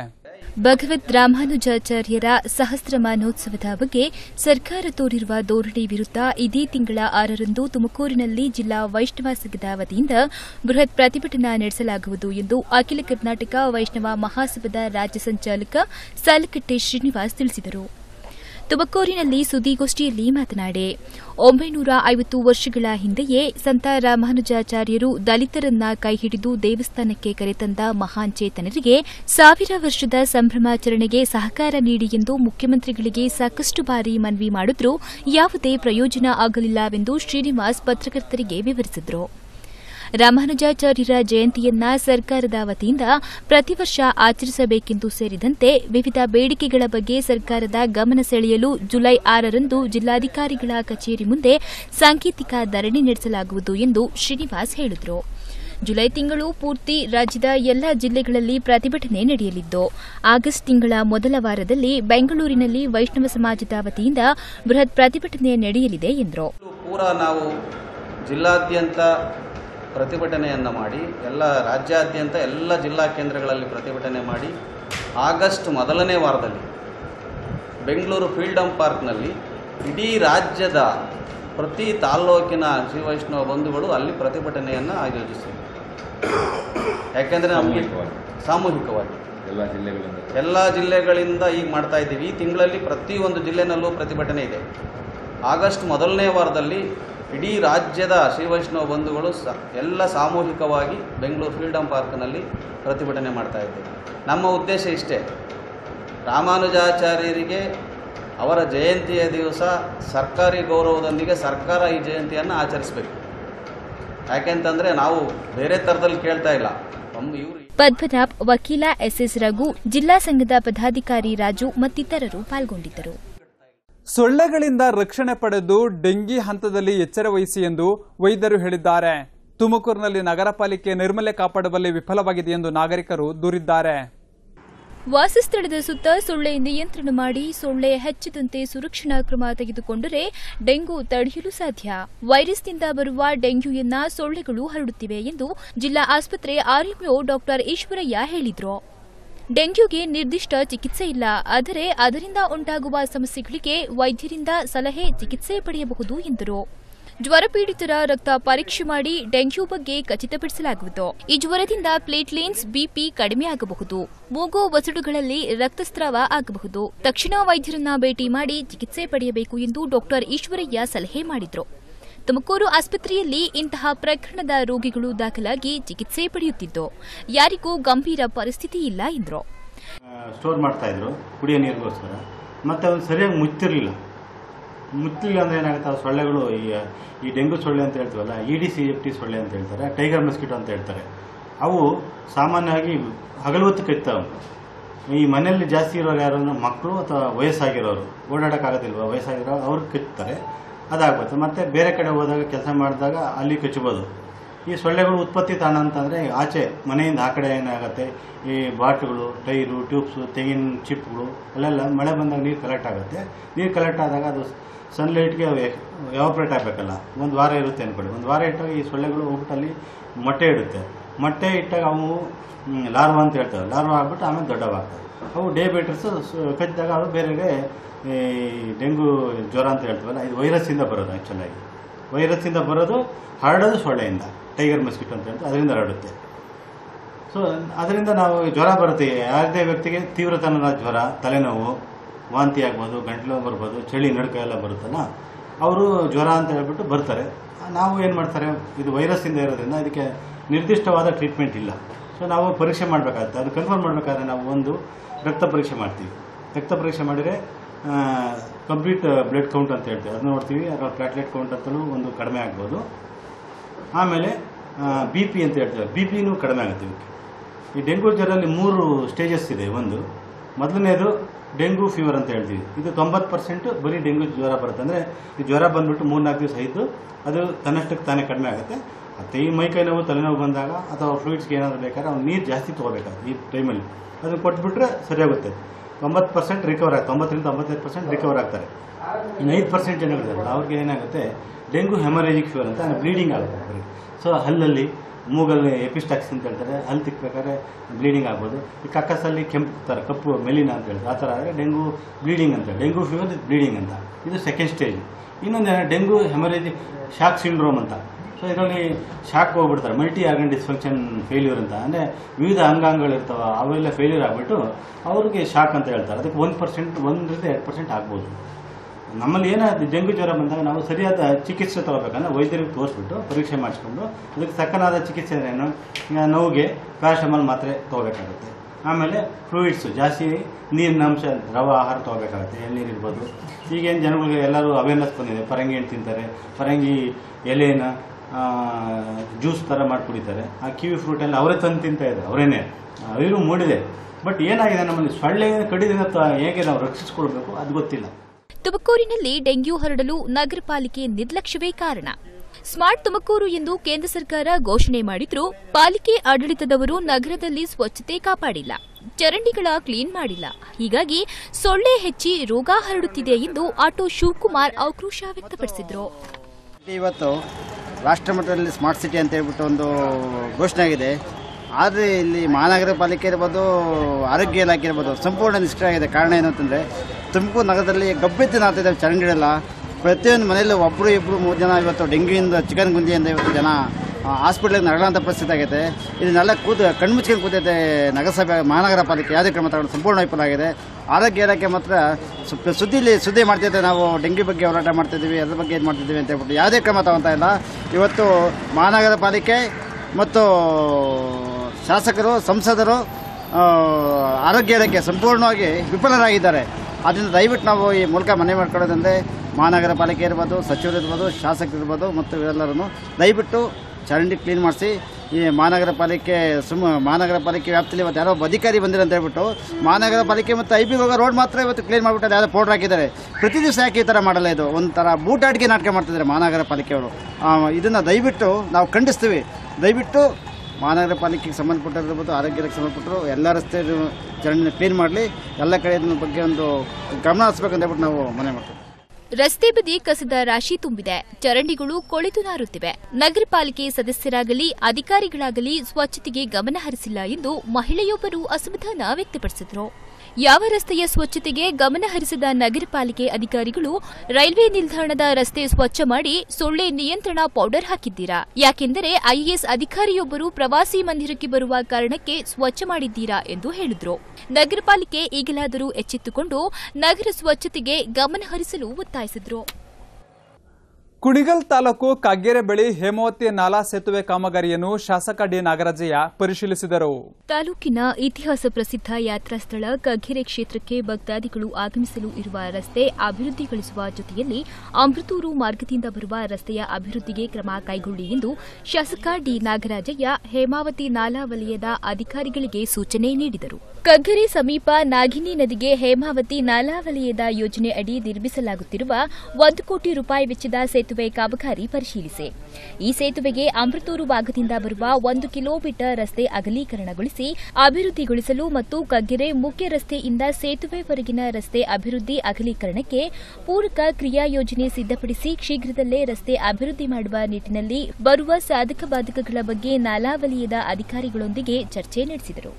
ಭಗವದ್ ರಾಮಾನುಜಾಚಾರ್ಯರ ಸಹಸ್ರಮಾನೋತ್ಸವದ ಬಗ್ಗೆ ಸರ್ಕಾರ ತೋರಿರುವ ಧೋರಣೆ ವಿರುದ್ಧ ಇದೇ ತಿಂಗಳ ಆರರಂದು ತುಮಕೂರಿನಲ್ಲಿ ಜಿಲ್ಲಾ ವೈಷ್ಣವ ಸಂಘದ ವತಿಯಿಂದ ಬೃಹತ್ ಪ್ರತಿಭಟನಾ ನಡೆಸಲಾಗುವುದು ಎಂದು ಅಖಿಲ ಕರ್ನಾಟಕ ವೈಷ್ಣವ ಮಹಾಸಭಾದ ರಾಜ್ಯ ಸಂಚಾಲಕ ಸಾಲಕಟ್ಟೆ ಶ್ರೀನಿವಾಸ್ ತಿಳಿಸಿದರು ತುಮಕೂರಿನಲ್ಲಿ ಸುದ್ದಿಗೋಷ್ಠಿಯಲ್ಲಿ ಮಾತನಾಡಿ ಒಂಬೈನೂರ ಐವತ್ತು ವರ್ಷಗಳ ಹಿಂದೆಯೇ ಸಂತ ರಾಮಾನುಜಾಚಾರ್ಯರು ದಲಿತರನ್ನ ಕೈಹಿಡಿದು ದೇವಸ್ಥಾನಕ್ಕೆ ಕರೆತಂದ ಮಹಾನ್ ಚೇತನರಿಗೆ ಸಾವಿರ ವರ್ಷದ ಸಂಭ್ರಮಾಚರಣೆಗೆ ಸಹಕಾರ ನೀಡಿ ಎಂದು ಮುಖ್ಯಮಂತ್ರಿಗಳಿಗೆ ಸಾಕಷ್ಟು ಬಾರಿ ಮನವಿ ಮಾಡಿದ್ರೂ ಯಾವುದೇ ಪ್ರಯೋಜನ ಆಗಲಿಲ್ಲವೆಂದು ಶ್ರೀನಿವಾಸ್ ಪತ್ರಕರ್ತರಿಗೆ ವಿವರಿಸಿದರು ರಾಮಾನುಜಾಚಾರ್ಯರ ಜಯಂತಿಯನ್ನ ಸರ್ಕಾರದ ವತಿಯಿಂದ ಪ್ರತಿ ವರ್ಷ ಆಚರಿಸಬೇಕೆಂದು ಸೇರಿದಂತೆ ವಿವಿಧ ಬೇಡಿಕೆಗಳ ಬಗ್ಗೆ ಸರ್ಕಾರದ ಗಮನ ಸೆಳೆಯಲು ಜುಲೈ ಆರರಂದು ಜಿಲ್ಲಾಧಿಕಾರಿಗಳ ಕಚೇರಿ ಮುಂದೆ ಸಾಂಕೇತಿಕ ಧರಣಿ ನಡೆಸಲಾಗುವುದು ಎಂದು ಶ್ರೀನಿವಾಸ್ ಹೇಳಿದರು ಜುಲೈ ತಿಂಗಳು ಪೂರ್ತಿ ರಾಜ್ಯದ ಎಲ್ಲ ಜಿಲ್ಲೆಗಳಲ್ಲಿ ಪ್ರತಿಭಟನೆ ನಡೆಯಲಿದ್ದು ಆಗಸ್ಟ್ ತಿಂಗಳ ಮೊದಲ ವಾರದಲ್ಲಿ ಬೆಂಗಳೂರಿನಲ್ಲಿ ವೈಷ್ಣವ ಸಮಾಜದ ವತಿಯಿಂದ ಬೃಹತ್ ಪ್ರತಿಭಟನೆ ನಡೆಯಲಿದೆ ಎಂದರು ಪೂರ ನಾವು ಜಿಲ್ಲಾದ್ಯಂತ ಪ್ರತಿಭಟನೆಯನ್ನು ಮಾಡಿ ಎಲ್ಲ ರಾಜ್ಯಾದ್ಯಂತ ಎಲ್ಲ ಜಿಲ್ಲಾ ಕೇಂದ್ರಗಳಲ್ಲಿ ಪ್ರತಿಭಟನೆ ಮಾಡಿ ಆಗಸ್ಟ್ ಮೊದಲನೇ ವಾರದಲ್ಲಿ ಬೆಂಗಳೂರು ಫೀಲ್ಡಮ್ ಪಾರ್ಕ್ನಲ್ಲಿ ಇಡೀ ರಾಜ್ಯದ ಪ್ರತಿ ತಾಲ್ಲೂಕಿನ ಶ್ರೀ ವೈಷ್ಣವ ಬಂಧುಗಳು ಅಲ್ಲಿ ಪ್ರತಿಭಟನೆಯನ್ನು ಆಯೋಜಿಸಿದೆ ಯಾಕೆಂದರೆ ನಮಗೆ ಸಾಮೂಹಿಕವಾಗಿ ಎಲ್ಲ ಜಿಲ್ಲೆಗಳಿಂದ ಎಲ್ಲ ಜಿಲ್ಲೆಗಳಿಂದ ಈಗ ಮಾಡ್ತಾ ಇದ್ದೀವಿ ಈ ತಿಂಗಳಲ್ಲಿ ಪ್ರತಿಯೊಂದು ಜಿಲ್ಲೆನಲ್ಲೂ ಪ್ರತಿಭಟನೆ ಇದೆ ಆಗಸ್ಟ್ ಮೊದಲನೇ ವಾರದಲ್ಲಿ ಇಡೀ ರಾಜ್ಯದ ಶ್ರೀ ವೈಷ್ಣವ ಬಂಧುಗಳು ಸ ಎಲ್ಲ ಸಾಮೂಹಿಕವಾಗಿ ಬೆಂಗಳೂರು ಫ್ರೀಡಮ್ ಪಾರ್ಕ್ನಲ್ಲಿ ಪ್ರತಿಭಟನೆ ಮಾಡ್ತಾ ಇದ್ದೇವೆ ನಮ್ಮ ಉದ್ದೇಶ ಇಷ್ಟೇ ರಾಮಾನುಜಾಚಾರ್ಯರಿಗೆ ಅವರ ಜಯಂತಿಯ ದಿವಸ ಸರ್ಕಾರಿ ಗೌರವದೊಂದಿಗೆ ಸರ್ಕಾರ ಈ ಜಯಂತಿಯನ್ನು ಆಚರಿಸಬೇಕು ಯಾಕೆಂತಂದರೆ ನಾವು ಬೇರೆ ಥರದಲ್ಲಿ ಕೇಳ್ತಾ ಇಲ್ಲ ನಮ್ಮ ಇವರು ಪದ್ಮನಾಭ್ ವಕೀಲ ಎಸ್ಎಸ್ ರಘು ಜಿಲ್ಲಾ ಸಂಘದ ಪದಾಧಿಕಾರಿ ರಾಜು ಮತ್ತಿತರರು ಪಾಲ್ಗೊಂಡಿದ್ದರು ಸೊಳ್ಳೆಗಳಿಂದ ರಕ್ಷಣೆ ಪಡೆದು ಡೆಂಗಿ ಹಂತದಲ್ಲಿ ಎಚ್ಚರ ವಹಿಸಿ ಎಂದು ವೈದ್ಯರು ಹೇಳಿದ್ದಾರೆ ತುಮಕೂರಿನಲ್ಲಿ ನಗರ ಪಾಲಿಕೆ ನಿರ್ಮಲೆ ಕಾಪಾಡುವಲ್ಲಿ ವಿಫಲವಾಗಿದೆ ಎಂದು ನಾಗರಿಕರು ದೂರಿದ್ದಾರೆ ವಾಸಸ್ಥಳದ ಸುತ್ತ ಸೊಳ್ಳೆ ನಿಯಂತ್ರಣ ಮಾಡಿ ಸೊಳ್ಳೆ ಹೆಚ್ಚದಂತೆ ಸುರಕ್ಷಣಾ ಕ್ರಮ ತೆಗೆದುಕೊಂಡರೆ ಡೆಂಗು ತಡೆಯಲು ಸಾಧ್ಯ ವೈರಸ್ನಿಂದ ಬರುವ ಡೆಂಗ್ಯೂಯನ್ನ ಸೊಳ್ಳೆಗಳು ಹರಡುತ್ತಿವೆ ಎಂದು ಜಿಲ್ಲಾ ಆಸ್ಪತ್ರೆ ಆರ್ಎಂಒ ಡಾಕ್ಟರ್ ಈಶ್ವರಯ್ಯ ಹೇಳಿದರು ಡೆಂಗ್ಯೂಗೆ ನಿರ್ದಿಷ್ಟ ಚಿಕಿತ್ಸೆ ಇಲ್ಲ ಆದರೆ ಅದರಿಂದ ಉಂಟಾಗುವ ಸಮಸ್ಯೆಗಳಿಗೆ ವೈದ್ಯರಿಂದ ಸಲಹೆ ಚಿಕಿತ್ಸೆ ಪಡೆಯಬಹುದು ಎಂದರು ಜ್ವರ ಪೀಡಿತರ ರಕ್ತ ಪರೀಕ್ಷೆ ಮಾಡಿ ಡೆಂಗ್ಯೂ ಬಗ್ಗೆ ಖಚಿತಪಡಿಸಲಾಗುವುದು ಈ ಜ್ವರದಿಂದ ಪ್ಲೇಟ್ಲೇನ್ಸ್ ಬಿಪಿ ಕಡಿಮೆಯಾಗಬಹುದು ಮೂಗು ವಸಡುಗಳಲ್ಲಿ ರಕ್ತಸ್ರಾವ ಆಗಬಹುದು ತಕ್ಷಣ ವೈದ್ಯರನ್ನ ಭೇಟಿ ಮಾಡಿ ಚಿಕಿತ್ಸೆ ಪಡೆಯಬೇಕು ಎಂದು ಡಾಕ್ಟರ್ ಈಶ್ವರಯ್ಯ ಸಲಹೆ ಮಾಡಿದರು ತುಮಕೂರು ಆಸ್ಪತ್ರೆಯಲ್ಲಿ ಇಂತಹ ಪ್ರಕರಣದ ರೋಗಿಗಳು ದಾಖಲಾಗಿ ಚಿಕಿತ್ಸೆ ಪಡೆಯುತ್ತಿದ್ದು ಯಾರಿಗೂ ಗಂಭೀರ ಪರಿಸ್ಥಿತಿ ಇಲ್ಲ ಎಂದರು ಸ್ಟೋರ್ ಮಾಡ್ತಾ ಇದ್ರು ಕುಡಿಯೋ ನೀರಿಗೋಸ್ಕರ ಮತ್ತೆ ಅದು ಸರಿಯಾಗಿ ಮುಚ್ತಿರ್ಲಿಲ್ಲ ಮುಚ್ಚಲಿಲ್ಲ ಅಂದ್ರೆ ಏನಾಗುತ್ತೆ ಆ ಸೊಳ್ಳೆಗಳು ಈ ಈ ಡೆಂಗು ಸೊಳ್ಳೆ ಅಂತ ಹೇಳ್ತೀವಲ್ಲ E D C F T ಸೊಳ್ಳೆ ಅಂತ ಹೇಳ್ತಾರೆ ಟೈಗರ್ ಮಸ್ಕಿಟೋ ಅಂತ ಹೇಳ್ತಾರೆ ಅವು ಸಾಮಾನ್ಯವಾಗಿ ಹಗಲು ಹೊತ್ತು ಕಚ್ತಾವೆ ಈ ಮನೆಯಲ್ಲಿ ಜಾಸ್ತಿ ಇರೋರು ಯಾರು ಮಕ್ಕಳು ಅಥವಾ ವಯಸ್ಸಾಗಿರೋರು ಓಡಾಡೋಕ್ಕಾಗೋದಿಲ್ವ ವಯಸ್ಸಾಗಿರೋ ಅವ್ರಿಗೆ ಕಚ್ತಾರೆ ಅದಾಗ್ಬೋದು ಮತ್ತೆ ಬೇರೆ ಕಡೆ ಹೋದಾಗ ಕೆಲಸ ಮಾಡಿದಾಗ ಅಲ್ಲಿ ಕಚ್ಚಬೋದು ಈ ಸೊಳ್ಳೆಗಳು ಉತ್ಪತ್ತಿ ತಾಣ ಅಂತಂದರೆ ಆಚೆ ಮನೆಯಿಂದ ಆ ಕಡೆ ಏನಾಗುತ್ತೆ ಈ ಬಾಟ್ಗಳು ಟೈರು ಟ್ಯೂಬ್ಸು ತೆಂಗಿನ ಚಿಪ್ಗಳು ಅಲ್ಲೆಲ್ಲ ಮಳೆ ಬಂದಾಗ ನೀರು ಕಲೆಕ್ಟ್ ಆಗುತ್ತೆ ನೀರು ಕಲೆಕ್ಟ್ ಆದಾಗ ಅದು ಸನ್ಲೈಟ್ಗೆ ಎವಾಪ್ರೇಟ್ ಆಗಬೇಕಲ್ಲ ಒಂದು ವಾರ ಇರುತ್ತೆ ಅಂದ್ಕೊಳ್ಳಿ ಒಂದು ವಾರ ಇಟ್ಟಾಗ ಈ ಸೊಳ್ಳೆಗಳು ಹೋಗ್ಬಿಟ್ಟು ಅಲ್ಲಿ ಮೊಟ್ಟೆ ಇಡುತ್ತೆ ಮೊಟ್ಟೆ ಇಟ್ಟಾಗ ಅವು ಮ್, ಲಾರ್ವಾ ಅಂತ ಹೇಳ್ತವೆ ಲಾರ್ವಾ ಆಗ್ಬಿಟ್ಟು ಆಮೇಲೆ ದೊಡ್ಡವಾಗ್ತವೆ ಅವು ಡೇಬೇಟರ್ಸ್ ಕಚ್ಚಿದಾಗ ಅದು ಬೇರೆಗೆ ಈ ಡೆಂಗು ಜ್ವರ ಅಂತ ಹೇಳ್ತೀವಲ್ಲ ಇದು ವೈರಸ್ಸಿಂದ ಬರೋದು ಆ್ಯಕ್ಚುಲಾಗಿ ವೈರಸ್ಸಿಂದ ಬರೋದು ಹರಡೋದು ಸೊಳ್ಳೆಯಿಂದ ಟೈಗರ್ ಮಸ್ಕಿಟೋ ಅಂತ ಹೇಳ್ತಾರೆ ಅದರಿಂದ ಹರಡುತ್ತೆ ಸೊ ಅದರಿಂದ ನಾವು ಜ್ವರ ಬರುತ್ತೆ ಯಾವುದೇ ವ್ಯಕ್ತಿಗೆ ತೀವ್ರತನದ ಜ್ವರ ತಲೆನೋವು ವಾಂತಿ ಆಗ್ಬೋದು ಗಂಟಲು ನೋವು ಬರ್ಬೋದು ಚಳಿ ನಡುಕ ಎಲ್ಲ ಬರುತ್ತಲ್ಲ ಅವರು ಜ್ವರ ಅಂತ ಹೇಳ್ಬಿಟ್ಟು ಬರ್ತಾರೆ ನಾವು ಏನು ಮಾಡ್ತಾರೆ ಇದು ವೈರಸ್ಸಿಂದ ಇರೋದ್ರಿಂದ ಇದಕ್ಕೆ ನಿರ್ದಿಷ್ಟವಾದ ಟ್ರೀಟ್ಮೆಂಟ್ ಇಲ್ಲ ಸೊ ನಾವು ಪರೀಕ್ಷೆ ಮಾಡಬೇಕಾಗುತ್ತೆ ಅದು ಕನ್ಫರ್ಮ್ ಮಾಡಬೇಕಾದ್ರೆ ನಾವು ಒಂದು ರಕ್ತ ಪರೀಕ್ಷೆ ಮಾಡ್ತೀವಿ ರಕ್ತ ಪರೀಕ್ಷೆ ಮಾಡಿದರೆ ಕಂಪ್ಲೀಟ್ ಬ್ಲಡ್ ಕೌಂಟ್ ಅಂತ ಹೇಳ್ತೀವಿ ಅದನ್ನ ನೋಡ್ತೀವಿ ಅದರ ಪ್ಲಾಟ್ಲೆಟ್ ಕೌಂಟ್ ಅಂತಲೂ ಒಂದು ಕಡಿಮೆ ಆಗ್ಬೋದು ಆಮೇಲೆ ಬಿ ಪಿ ಅಂತ ಹೇಳ್ತೇವೆ ಬಿ ಪಿನೂ ಕಡಿಮೆ ಆಗುತ್ತೆ ಇವಕ್ಕೆ ಈ ಡೆಂಗು ಜ್ವರಲ್ಲಿ ಮೂರು ಸ್ಟೇಜಸ್ ಇದೆ ಒಂದು ಮೊದಲನೇದು ಡೆಂಗು ಫೀವರ್ ಅಂತ ಹೇಳ್ತೀವಿ ಇದು ತೊಂಬತ್ತು ಪರ್ಸೆಂಟ್ ಬರೀ ಡೆಂಗು ಜ್ವರ ಬರುತ್ತೆ ಅಂದರೆ ಈ ಜ್ವರ ಬಂದ್ಬಿಟ್ಟು ಮೂರ್ನಾಲ್ಕು ದಿವಸ ಇದ್ದು ಅದು ತನ್ನಷ್ಟಕ್ಕೆ ತಾನೇ ಕಡಿಮೆ ಆಗುತ್ತೆ ಮತ್ತು ಈ ಮೈಕೈ ನೋವು ತಲೆನೋವು ಬಂದಾಗ ಅಥವಾ ಫ್ಲೂಯಿಡ್ಸ್ಗೆ ಏನಾದರೂ ಬೇಕಾದ್ರೆ ಅವ್ನು ನೀರು ಜಾಸ್ತಿ ತೊಗೋಬೇಕಾಗುತ್ತೆ ಈ ಟೈಮಲ್ಲಿ ಅದನ್ನು ಕೊಟ್ಬಿಟ್ರೆ ಸರಿಯಾಗುತ್ತೆ ತೊಂಬತ್ತು ಪರ್ಸೆಂಟ್ ರಿಕವರ್ ಆಗುತ್ತೆ ತೊಂಬತ್ತರಿಂದ ತೊಂಬತ್ತೈದು ಪರ್ಸೆಂಟ್ ರಿಕವರ್ ಆಗ್ತಾರೆ ಇನ್ನು ಐದು ಪರ್ಸೆಂಟ್ ಜನಗಳಿದ್ದಾರೆ ಅವ್ರಿಗೆ ಏನಾಗುತ್ತೆ ಡೆಂಗು ಹೆಮರೇಜಿಕ್ ಫೀವರ್ ಅಂತ ಬ್ಲೀಡಿಂಗ್ ಆಗುತ್ತೆ ಅವ್ರಿಗೆ ಸೊ ಹಲ್ಲಲ್ಲಿ ಮೂಗಲ್ಲಿ ಎಪಿಸ್ಟಾಕ್ಸ್ ಅಂತ ಹೇಳ್ತಾರೆ ಹಲ್ಲು ತಿಕ್ಬೇಕಾದ್ರೆ ಬ್ಲೀಡಿಂಗ್ ಆಗ್ಬೋದು ಈ ಕಕ್ಕಸಲ್ಲಿ ಕೆಂಪು ಥರ ಕಪ್ಪು ಮೆಲಿನ ಅಂತ ಹೇಳ್ತಾರೆ ಆ ಥರ ಆದರೆ ಡೆಂಗು ಬ್ಲೀಡಿಂಗ್ ಅಂತ ಡೆಂಗು ಫೀವರ್ ಬ್ಲೀಡಿಂಗ್ ಅಂತ ಇದು ಸೆಕೆಂಡ್ ಸ್ಟೇಜ್ ಇನ್ನೊಂದು ಡೆಂಗು ಹೆಮರೇಜಿಕ್ ಶಾಕ್ ಸಿಂಡ್ರೋಮ್ ಅಂತ ಸೊ ಇದರಲ್ಲಿ ಶಾಕ್ ಹೋಗ್ಬಿಡ್ತಾರೆ ಮಲ್ಟಿ ಆರ್ಗನ್ ಡಿಸ್ಫಂಕ್ಷನ್ ಫೇಲ್ಯೂರ್ ಅಂತ ಅಂದರೆ ವಿವಿಧ ಅಂಗಾಂಗಗಳಿರ್ತಾವೆ ಅವೆಲ್ಲ ಫೇಲ್ಯೂರ್ ಆಗಿಬಿಟ್ಟು ಅವ್ರಿಗೆ ಶಾಕ್ ಅಂತ ಹೇಳ್ತಾರೆ ಅದಕ್ಕೆ ಒಂದು ಪರ್ಸೆಂಟ್ ಒಂದರಿಂದ ಎರಡು ಪರ್ಸೆಂಟ್ ಆಗ್ಬೋದು ನಮ್ಮಲ್ಲಿ ಏನಾದ್ರು ಡೆಂಗು ಜ್ವರ ಬಂದಾಗ ನಾವು ಸರಿಯಾದ ಚಿಕಿತ್ಸೆ ತಗೋಬೇಕಂದ್ರೆ ವೈದ್ಯರಿಗೆ ತೋರಿಸ್ಬಿಟ್ಟು ಪರೀಕ್ಷೆ ಮಾಡಿಸ್ಕೊಂಡು ಅದಕ್ಕೆ ತಕ್ಕನಾದ ಚಿಕಿತ್ಸೆ ಏನು ಈಗ ನೋವಿಗೆ ಪ್ಯಾರಾಶಮಲ್ ಮಾತ್ರೆ ತಗೋಬೇಕಾಗುತ್ತೆ ಆಮೇಲೆ ಫ್ಲೂಯಿಡ್ಸ್ ಜಾಸ್ತಿ ನೀರಿನ ಅಂಶ ದ್ರವ ಆಹಾರ ತಗೋಬೇಕಾಗುತ್ತೆ ಎಳ್ನೀರು ಇರ್ಬೋದು ಈಗೇನು ಜನಗಳಿಗೆ ಎಲ್ಲರೂ ಅವೇರ್ನೆಸ್ ಬಂದಿದೆ ಪರಂಗಿ ಹಣ್ಣು ತಿಂತಾರೆ ಪರಂಗಿ ಎಲೆನ ಜ್ಯೂಸ್ ಥರ ಮಾಡಿ ಕುಡಿತಾರೆ ಆ ಕಿವಿ ಫ್ರೂಟಲ್ಲಿ ಅವರೇ ತಂದು ತಿಂತಾ ಇದ್ದಾರೆ ಅವರೇನೆ ಅರಿವು ಮೂಡಿದೆ ಬಟ್ ಏನಾಗಿದೆ ನಮ್ಮಲ್ಲಿ ಸೊಳ್ಳೆ ಕಡಿದಿಂದ ತ- ಹೇಗೆ ನಾವು ರಕ್ಷಿಸ್ಕೊಳ್ಬೇಕು ಅದು ಗೊತ್ತಿಲ್ಲ ತುಮಕೂರಿನಲ್ಲಿ ಡೆಂಗ್ಯೂ ಹರಡಲು ನಗರ ಪಾಲಿಕೆ ನಿರ್ಲಕ್ಷ್ಯವೇ ಕಾರಣ ಸ್ಮಾರ್ಟ್ ತುಮಕೂರು ಎಂದು ಕೇಂದ್ರ ಸರ್ಕಾರ ಘೋಷಣೆ ಮಾಡಿದ್ರೂ ಪಾಲಿಕೆ ಆಡಳಿತದವರು ನಗರದಲ್ಲಿ ಸ್ವಚ್ಛತೆ ಕಾಪಾಡಿಲ್ಲ ಚರಂಡಿಗಳ ಕ್ಲೀನ್ ಮಾಡಿಲ್ಲ ಹೀಗಾಗಿ ಸೊಳ್ಳೆ ಹೆಚ್ಚಿ ರೋಗ ಹರಡುತ್ತಿದೆ ಎಂದು ಆಟೋ ಶಿವಕುಮಾರ್ ಆಕ್ರೋಶ ವ್ಯಕ್ತಪಡಿಸಿದ್ರು ಇವತ್ತು ರಾಷ್ಟ್ರ ಮಟ್ಟದಲ್ಲಿ ಸ್ಮಾರ್ಟ್ ಸಿಟಿ ಅಂತ ಹೇಳ್ಬಿಟ್ಟು ಒಂದು ಘೋಷಣೆ ಆಗಿದೆ ಆದರೆ ಇಲ್ಲಿ ಮಹಾನಗರ ಪಾಲಿಕೆ ಇರ್ಬೋದು ಆರೋಗ್ಯ ಇಲಾಖೆ ಇರ್ಬೋದು ಸಂಪೂರ್ಣ ನಿಷ್ಕ್ರಿಯ ಆಗಿದೆ ಕಾರಣ ಏನು ಅಂತಂದರೆ ತುಮಕೂರು ನಗರದಲ್ಲಿ ಗಬ್ಬೆದ್ದು ನಾತಿದ್ದಾವೆ ಚರಂಡಿಗಳೆಲ್ಲ ಪ್ರತಿಯೊಂದು ಮನೆಯಲ್ಲೂ ಒಬ್ಬರು ಇಬ್ಬರು ಮೂರು ಜನ ಇವತ್ತು ಡೆಂಗ್ಯೂಯಿಂದ ಚಿಕನ್ ಗುಂಜಿಯಿಂದ ಇವತ್ತು ಜನ ಹಾಸ್ಪಿಟ್ಲಿಗೆ ನರಳಂಥ ಪರಿಸ್ಥಿತಿ ಆಗೈತೆ ಇದನ್ನೆಲ್ಲ ಕೂತು ಕಣ್ಮುಚ್ಕೊಂಡು ಕೂತೈತೆ ನಗರಸಭೆ ಮಹಾನಗರ ಪಾಲಿಕೆ ಯಾವುದೇ ಕ್ರಮ ತಗೊಂಡು ಸಂಪೂರ್ಣ ವಿಫಲ ಆಗಿದೆ ಆರೋಗ್ಯ ಇಲಾಖೆ ಮಾತ್ರ ಸು- ಸುದ್ದಿಲಿ ಸುದ್ದಿ ಮಾಡ್ತಿದ್ದೆ ನಾವು ಡೆಂಗ್ಯೂ ಬಗ್ಗೆ ಹೋರಾಟ ಮಾಡ್ತಿದ್ದೀವಿ ಅದ್ರ ಬಗ್ಗೆ ಇದು ಮಾಡ್ತಿದ್ದೀವಿ ಅಂತ ಹೇಳ್ಬಿಟ್ಟು ಯಾವುದೇ ಕ್ರಮ ತಗೊತಾ ಇಲ್ಲ ಇವತ್ತು ಮಹಾನಗರ ಪಾಲಿಕೆ ಮತ್ತು ಶಾಸಕರು ಸಂಸದರು ಆ, ಆರೋಗ್ಯ ಇಲಾಖೆ ಸಂಪೂರ್ಣವಾಗಿ ವಿಫಲರಾಗಿದ್ದಾರೆ ಆದ್ದರಿಂದ ದಯವಿಟ್ಟು ನಾವು ಈ ಮೂಲಕ ಮನವಿ ಮಾಡ್ಕೊಳ್ಳೋದಂದ್ರೆ ಮಹಾನಗರ ಪಾಲಿಕೆ ಇರ್ಬೋದು ಸಚಿವರು ಇರ್ಬೋದು ಶಾಸಕರು ಇರ್ಬೋದು ಮತ್ತು ಇವರೆಲ್ಲರೂ ದಯವಿಟ್ಟು ಚರಂಡಿ ಕ್ಲೀನ್ ಮಾಡಿಸಿ ಈ ಮಹಾನಗರ ಪಾಲಿಕೆ ಸುಮ್ಮ ಮಹಾನಗರ ಪಾಲಿಕೆ ವ್ಯಾಪ್ತಿಯಲ್ಲಿ ಇವತ್ತು ಯಾರೋ ಒಬ್ಬ ಅಧಿಕಾರಿ ಬಂದಿರ ಅಂತ ಹೇಳ್ಬಿಟ್ಟು ಮಹಾನಗರ ಪಾಲಿಕೆ ಮತ್ತು ಐ ಬಿಗೆ ಹೋಗೋ ರೋಡ್ ಮಾತ್ರ ಇವತ್ತು ಕ್ಲೀನ್ ಮಾಡಿಬಿಟ್ಟು ಅದು ಯಾವುದೋ ಪೌಡ್ರ್ ಹಾಕಿದ್ದಾರೆ ಪ್ರತಿ ದಿವಸ ಯಾಕೆ ಈ ಥರ ಮಾಡಲ್ಲ ಇದು ಒಂಥರ ಬೂಟಾಟಿಕೆ ನಾಟಕ ಮಾಡ್ತಿದ್ದಾರೆ ಮಹಾನಗರ ಪಾಲಿಕೆಯವರು ಇದನ್ನು ದಯವಿಟ್ಟು ನಾವು ಖಂಡಿಸ್ತೀವಿ ದಯವಿಟ್ಟು ಮಹಾನಗರ ಪಾಲಿಕೆಗೆ ಸಂಬಂಧಪಟ್ಟಿರ್ಬೋದು ಆರೋಗ್ಯಕ್ಕೆ ಸಂಬಂಧಪಟ್ಟರು ಎಲ್ಲ ರಸ್ತೆ ಚರಂಡಿ ಕ್ಲೀನ್ ಮಾಡಲಿ ಎಲ್ಲ ಕಡೆ ಇದ್ರ ಬಗ್ಗೆ ಒಂದು ಗಮನ ಹರಿಸ್ಬೇಕಂತ ಹೇಳ್ಬಿಟ್ಟು ನಾವು ಮನೆ ಮಾಡ್ತೀವಿ ರಸ್ತೆ ಬದಿ ಕಸದ ರಾಶಿ ತುಂಬಿದೆ ಚರಂಡಿಗಳು ಕೊಳೆತು ನಾರುತ್ತಿವೆ ನಗರ ಪಾಲಿಕೆ ಸದಸ್ಯರಾಗಲಿ ಅಧಿಕಾರಿಗಳಾಗಲಿ ಸ್ವಚ್ಛತೆಗೆ ಗಮನ ಹರಿಸಿಲ್ಲ ಎಂದು ಮಹಿಳೆಯೊಬ್ಬರು ಅಸಮಾಧಾನ ವ್ಯಕ್ತಪಡಿಸಿದರು ಯಾವ ರಸ್ತೆಯ ಸ್ವಚ್ಛತೆಗೆ ಗಮನ ಹರಿಸಿದ ನಗರ ಪಾಲಿಕೆ ಅಧಿಕಾರಿಗಳು ರೈಲ್ವೆ ನಿಲ್ದಾಣದ ರಸ್ತೆ ಸ್ವಚ್ಛ ಮಾಡಿ ಸೊಳ್ಳೆ ನಿಯಂತ್ರಣ ಪೌಡರ್ ಹಾಕಿದ್ದೀರಾ ಯಾಕೆಂದರೆ ಐಎಎಸ್ ಅಧಿಕಾರಿಯೊಬ್ಬರು ಪ್ರವಾಸಿ ಮಂದಿರಕ್ಕೆ ಬರುವ ಕಾರಣಕ್ಕೆ ಸ್ವಚ್ಛ ಮಾಡಿದ್ದೀರಾ ಎಂದು ಹೇಳಿದ್ರು ನಗರ ಪಾಲಿಕೆ ಈಗಲಾದರೂ ಎಚ್ಚೆತ್ತುಕೊಂಡು ನಗರ ಸ್ವಚ್ಛತೆಗೆ ಗಮನ ಹರಿಸಲು ಒತ್ತಾಯಿಸಿದ್ರು ಕುಣಿಗಲ್ ತಾಲೂಕು ಕಾಗೇರೆ ಬಳಿ ಹೇಮಾವತಿ ನಾಲಾ ಸೇತುವೆ ಕಾಮಗಾರಿಯನ್ನು ಶಾಸಕ ಡಿ ನಾಗರಾಜಯ್ಯ ಪರಿಶೀಲಿಸಿದರು ತಾಲೂಕಿನ ಇತಿಹಾಸ ಪ್ರಸಿದ್ಧ ಯಾತ್ರಾ ಸ್ಥಳ ಕಗ್ಗೆರೆ ಕ್ಷೇತ್ರಕ್ಕೆ ಭಕ್ತಾದಿಗಳು ಆಗಮಿಸಲು ಇರುವ ರಸ್ತೆ ಅಭಿವೃದ್ಧಿಗೊಳಿಸುವ ಜೊತೆಯಲ್ಲಿ ಅಮೃತೂರು ಮಾರ್ಗದಿಂದ ಬರುವ ರಸ್ತೆಯ ಅಭಿವೃದ್ಧಿಗೆ ಕ್ರಮ ಕೈಗೊಳ್ಳಿ ಎಂದು ಶಾಸಕ ಡಿ ನಾಗರಾಜಯ್ಯ ಹೇಮಾವತಿ ನಾಲಾ ವಲಯದ ಅಧಿಕಾರಿಗಳಿಗೆ ಸೂಚನೆ ನೀಡಿದರು ಕಗ್ಗೆರೆ ಸಮೀಪ ನಾಗಿನಿ ನದಿಗೆ ಹೇಮಾವತಿ ನಾಲಾ ವಲಯದ ಯೋಜನೆ ಅಡಿ ನಿರ್ಮಿಸಲಾಗುತ್ತಿರುವ ಒಂದು ಕೋಟಿ ರೂಪಾಯಿ ವೆಚ್ಚದ ಸೇತುವೆ ಕಾಮಗಾರಿ ಪರಿಶೀಲಿಸಿ ಈ ಸೇತುವೆಗೆ ಅಮೃತೂರು ಭಾಗದಿಂದ ಬರುವ ಒಂದು ಕಿಲೋಮೀಟರ್ ರಸ್ತೆ ಅಗಲೀಕರಣಗೊಳಿಸಿ ಅಭಿವೃದ್ಧಿಗೊಳಿಸಲು ಮತ್ತು ಕಗ್ಗೆರೆ ಮುಖ್ಯ ರಸ್ತೆಯಿಂದ ಸೇತುವೆವರೆಗಿನ ರಸ್ತೆ ಅಭಿವೃದ್ಧಿ ಅಗಲೀಕರಣಕ್ಕೆ ಪೂರಕ ಕ್ರಿಯಾ ಯೋಜನೆ ಸಿದ್ಧಪಡಿಸಿ ಶೀಘ್ರದಲ್ಲೇ ರಸ್ತೆ ಅಭಿವೃದ್ಧಿ ಮಾಡುವ ನಿಟ್ಟಿನಲ್ಲಿ ಬರುವ ಸಾಧಕ ಬಾಧಕಗಳ ಬಗ್ಗೆ ನಾಲಾ ವಲಯದ ಅಧಿಕಾರಿಗಳೊಂದಿಗೆ ಚರ್ಚೆ ನಡೆಸಿದರು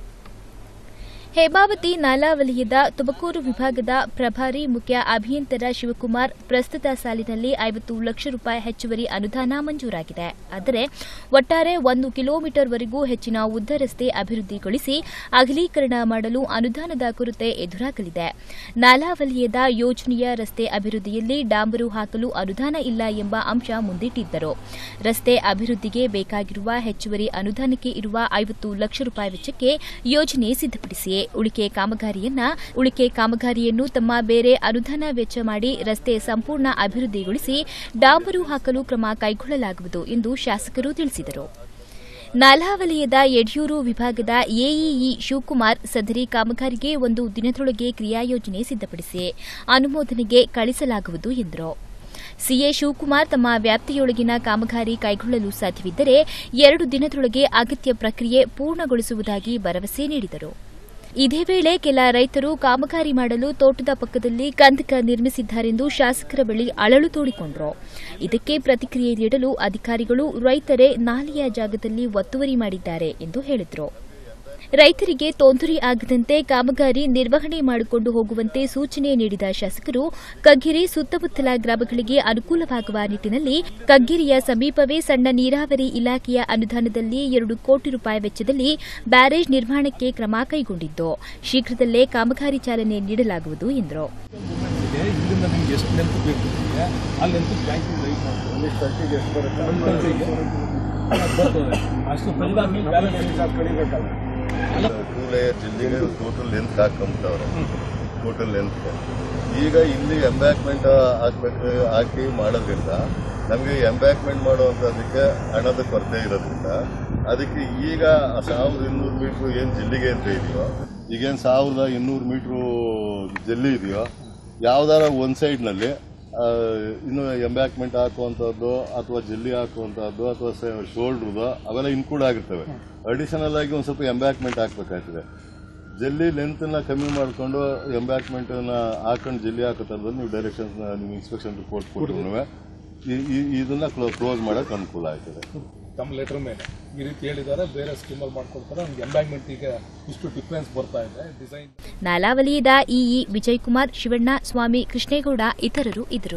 ಹೇಮಾವತಿ ನಾಲಾ ವಲಯದ ತುಮಕೂರು ವಿಭಾಗದ ಪ್ರಭಾರಿ ಮುಖ್ಯ ಅಭಿಯಂತರ ಶಿವಕುಮಾರ್ ಪ್ರಸ್ತುತ ಸಾಲಿನಲ್ಲಿ ಐವತ್ತು ಲಕ್ಷ ರೂಪಾಯಿ ಹೆಚ್ಚುವರಿ ಅನುದಾನ ಮಂಜೂರಾಗಿದೆ ಆದರೆ ಒಟ್ಟಾರೆ ಒಂದು ಕಿಲೋಮೀಟರ್ವರೆಗೂ ಹೆಚ್ಚಿನ ಉದ್ದ ರಸ್ತೆ ಅಭಿವೃದ್ಧಿಗೊಳಿಸಿ ಅಗಲೀಕರಣ ಮಾಡಲು ಅನುದಾನದ ಕೊರತೆ ಎದುರಾಗಲಿದೆ ನಾಲಾ ವಲಯದ ಯೋಜನೆಯ ರಸ್ತೆ ಅಭಿವೃದ್ಧಿಯಲ್ಲಿ ಡಾಂಬರು ಹಾಕಲು ಅನುದಾನ ಇಲ್ಲ ಎಂಬ ಅಂಶ ಮುಂದಿಟ್ಟಿದ್ದರು ರಸ್ತೆ ಅಭಿವೃದ್ಧಿಗೆ ಬೇಕಾಗಿರುವ ಹೆಚ್ಚುವರಿ ಅನುದಾನಕ್ಕೆ ಇರುವ ಐವತ್ತು ಲಕ್ಷ ರೂಪಾಯಿ ವೆಚ್ಚಕ್ಕೆ ಯೋಜನೆ ಸಿದ್ಧಪಡಿಸಿ ಉಳಿಕೆ ಕಾಮಗಾರಿಯನ್ನ ಉಳಿಕೆ ಕಾಮಗಾರಿಯನ್ನು ತಮ್ಮ ಬೇರೆ ಅನುದಾನ ವೆಚ್ಚ ಮಾಡಿ ರಸ್ತೆ ಸಂಪೂರ್ಣ ಅಭಿವೃದ್ಧಿಗೊಳಿಸಿ ಡಾಂಬರು ಹಾಕಲು ಕ್ರಮ ಕೈಗೊಳ್ಳಲಾಗುವುದು ಎಂದು ಶಾಸಕರು ತಿಳಿಸಿದರು ನಾಲಾ ವಲಯದ ಯಡಿಯೂರು ವಿಭಾಗದ ಎಇಇ ಶಿವಕುಮಾರ್ ಸದರಿ ಕಾಮಗಾರಿಗೆ ಒಂದು ದಿನದೊಳಗೆ ಕ್ರಿಯಾಯೋಜನೆ ಸಿದ್ಧಪಡಿಸಿ ಅನುಮೋದನೆಗೆ ಕಳಿಸಲಾಗುವುದು ಎಂದರು ಸಿಎ ಶಿವಕುಮಾರ್ ತಮ್ಮ ವ್ಯಾಪ್ತಿಯೊಳಗಿನ ಕಾಮಗಾರಿ ಕೈಗೊಳ್ಳಲು ಸಾಧ್ಯವಿದ್ದರೆ ಎರಡು ದಿನದೊಳಗೆ ಅಗತ್ಯ ಪ್ರಕ್ರಿಯೆ ಪೂರ್ಣಗೊಳಿಸುವುದಾಗಿ ಭರವಸೆ ನೀಡಿದರು ಇದೇ ವೇಳೆ ಕೆಲ ರೈತರು ಕಾಮಗಾರಿ ಮಾಡಲು ತೋಟದ ಪಕ್ಕದಲ್ಲಿ ಕಂದಕ ನಿರ್ಮಿಸಿದ್ದಾರೆಂದು ಶಾಸಕರ ಬಳಿ ಅಳಲು ತೋಡಿಕೊಂಡರು ಇದಕ್ಕೆ ಪ್ರತಿಕ್ರಿಯೆ ನೀಡಲು ಅಧಿಕಾರಿಗಳು ರೈತರೇ ನಾಲೆಯ ಜಾಗದಲ್ಲಿ ಒತ್ತುವರಿ ಮಾಡಿದ್ದಾರೆ ಎಂದು ಹೇಳಿದರು ರೈತರಿಗೆ ತೊಂದರೆ ಆಗದಂತೆ ಕಾಮಗಾರಿ ನಿರ್ವಹಣೆ ಮಾಡಿಕೊಂಡು ಹೋಗುವಂತೆ ಸೂಚನೆ ನೀಡಿದ ಶಾಸಕರು ಕಗ್ಗೆರೆ ಸುತ್ತಮುತ್ತಲ ಗ್ರಾಮಗಳಿಗೆ ಅನುಕೂಲವಾಗುವ ನಿಟ್ಟಿನಲ್ಲಿ ಕಗ್ಗೆರೆಯ ಸಮೀಪವೇ ಸಣ್ಣ ನೀರಾವರಿ ಇಲಾಖೆಯ ಅನುದಾನದಲ್ಲಿ ಎರಡು ಕೋಟಿ ರೂಪಾಯಿ ವೆಚ್ಚದಲ್ಲಿ ಬ್ಯಾರೇಜ್ ನಿರ್ಮಾಣಕ್ಕೆ ಕ್ರಮ ಕೈಗೊಂಡಿದ್ದು ಶೀಘ್ರದಲ್ಲೇ ಕಾಮಗಾರಿ ಚಾಲನೆ ನೀಡಲಾಗುವುದು ಎಂದರು ಇದೆ ಇಲ್ಲಿಂದ ನಿಮ್ಗೆ ಎಷ್ಟು ಲೆಂತ್ ಬೇಕು ನಿಮಗೆ ಆ ಲೆಂತ್ ಬ್ಯಾಂಕಿಂಗ್ ರೈಟ್ ಮಾಡ್ತೀವಿ ಎಷ್ಟು ಬರುತ್ತೆ ಒಂದು ಟನ್ಸಿಗೆ ಬರ್ತದೆ ಅಷ್ಟು ಬಂದಾದ್ಮೇಲೆ ಬ್ಯಾಲೆನ್ಸ್ ಚಾರ್ಜ್ ಕಡಿಬೇಕಲ್ಲ ಟೂ ಲೇಯರ್ ಜಿಲ್ಲೆಗೆ ಟೋಟಲ್ ಲೆಂತ್ ಹಾಕೊಂಬಿಟ್ಟವ್ರೆ ಟೋಟಲ್ ಲೆಂತ್ ಈಗ ಇಲ್ಲಿ ಎಂಬ್ಯಾಕ್ಮೆಂಟ್ ಹಾಕ್ಬೇಕು ಹಾಕಿ ಮಾಡೋದ್ರಿಂದ ನಮಗೆ ಎಂಬ್ಯಾಕ್ಮೆಂಟ್ ಮಾಡುವಂಥದ್ದಕ್ಕೆ ಹಣದ ಕೊರತೆ ಇರೋದ್ರಿಂದ ಅದಕ್ಕೆ ಈಗ ಸಾವಿರದ ಇನ್ನೂರು ಮೀಟ್ರು ಏನು ಜಿಲ್ಲಿಗೆ ಅಂತ ಇದೆಯೋ ಈಗೇನು ಸಾವಿರದ ಇನ್ನೂರು ಮೀಟ್ರು ಜಲ್ಲಿ ಇದೆಯೋ ಯಾವ್ದಾರ ಒಂದು ಸೈಡ್ನಲ್ಲಿ ಇನ್ನು ಎಂಬ್ಯಾಕ್ಮೆಂಟ್ ಹಾಕುವಂಥದ್ದು ಅಥವಾ ಜಲ್ಲಿ ಹಾಕುವಂಥದ್ದು ಅಥವಾ ಶೋಲ್ಡ್ರದು ಅವೆಲ್ಲ ಇನ್ಕ್ಲೂಡ್ ಆಗಿರ್ತವೆ ಅಡಿಷನಲ್ ಆಗಿ ಒಂದು ಸ್ವಲ್ಪ ಎಂಬ್ಯಾಕ್ಮೆಂಟ್ ಹಾಕ್ಬೇಕಾಗ್ತದೆ ಜಲ್ಲಿ ಲೆಂತ್ನ ಕಮ್ಮಿ ಮಾಡಿಕೊಂಡು ಎಂಬ್ಯಾಕ್ಮೆಂಟನ್ನ ಹಾಕೊಂಡು ಜಲ್ಲಿ ಹಾಕೋ ಥರದಲ್ಲಿ ನೀವು ಡೈರೆಕ್ಷನ್ಸ್ ನೀವು ಇನ್ಸ್ಪೆಕ್ಷನ್ ರಿಪೋರ್ಟ್ ಕೊಟ್ಟರು ಇದನ್ನ ಕ್ಲೋಸ್ ಮಾಡೋಕೆ ಅನುಕೂಲ ಆಗ್ತದೆ ತಮ್ಮ ಲೆಟರ್ ಮೇಲೆ ಈ ರೀತಿ ಹೇಳಿದ್ದಾರೆ ಬೇರೆ ಸ್ಕೀಮಲ್ಲಿ ಮಾಡ್ಕೊಡ್ತಾರೆ ನಮ್ಗೆ ಎಂಬ್ಯಾಕ್ಮೆಂಟ್ ಈಗ ಇಷ್ಟು ಡಿಫ್ರೆನ್ಸ್ ಬರ್ತಾ ಇದೆ ಡಿಸೈನ್ ನಾಲಾ ವಲಯದ ಇಇ ವಿಜಯಕುಮಾರ್ ಶಿವಣ್ಣ ಸ್ವಾಮಿ ಕೃಷ್ಣೇಗೌಡ ಇತರರು ಇದ್ದರು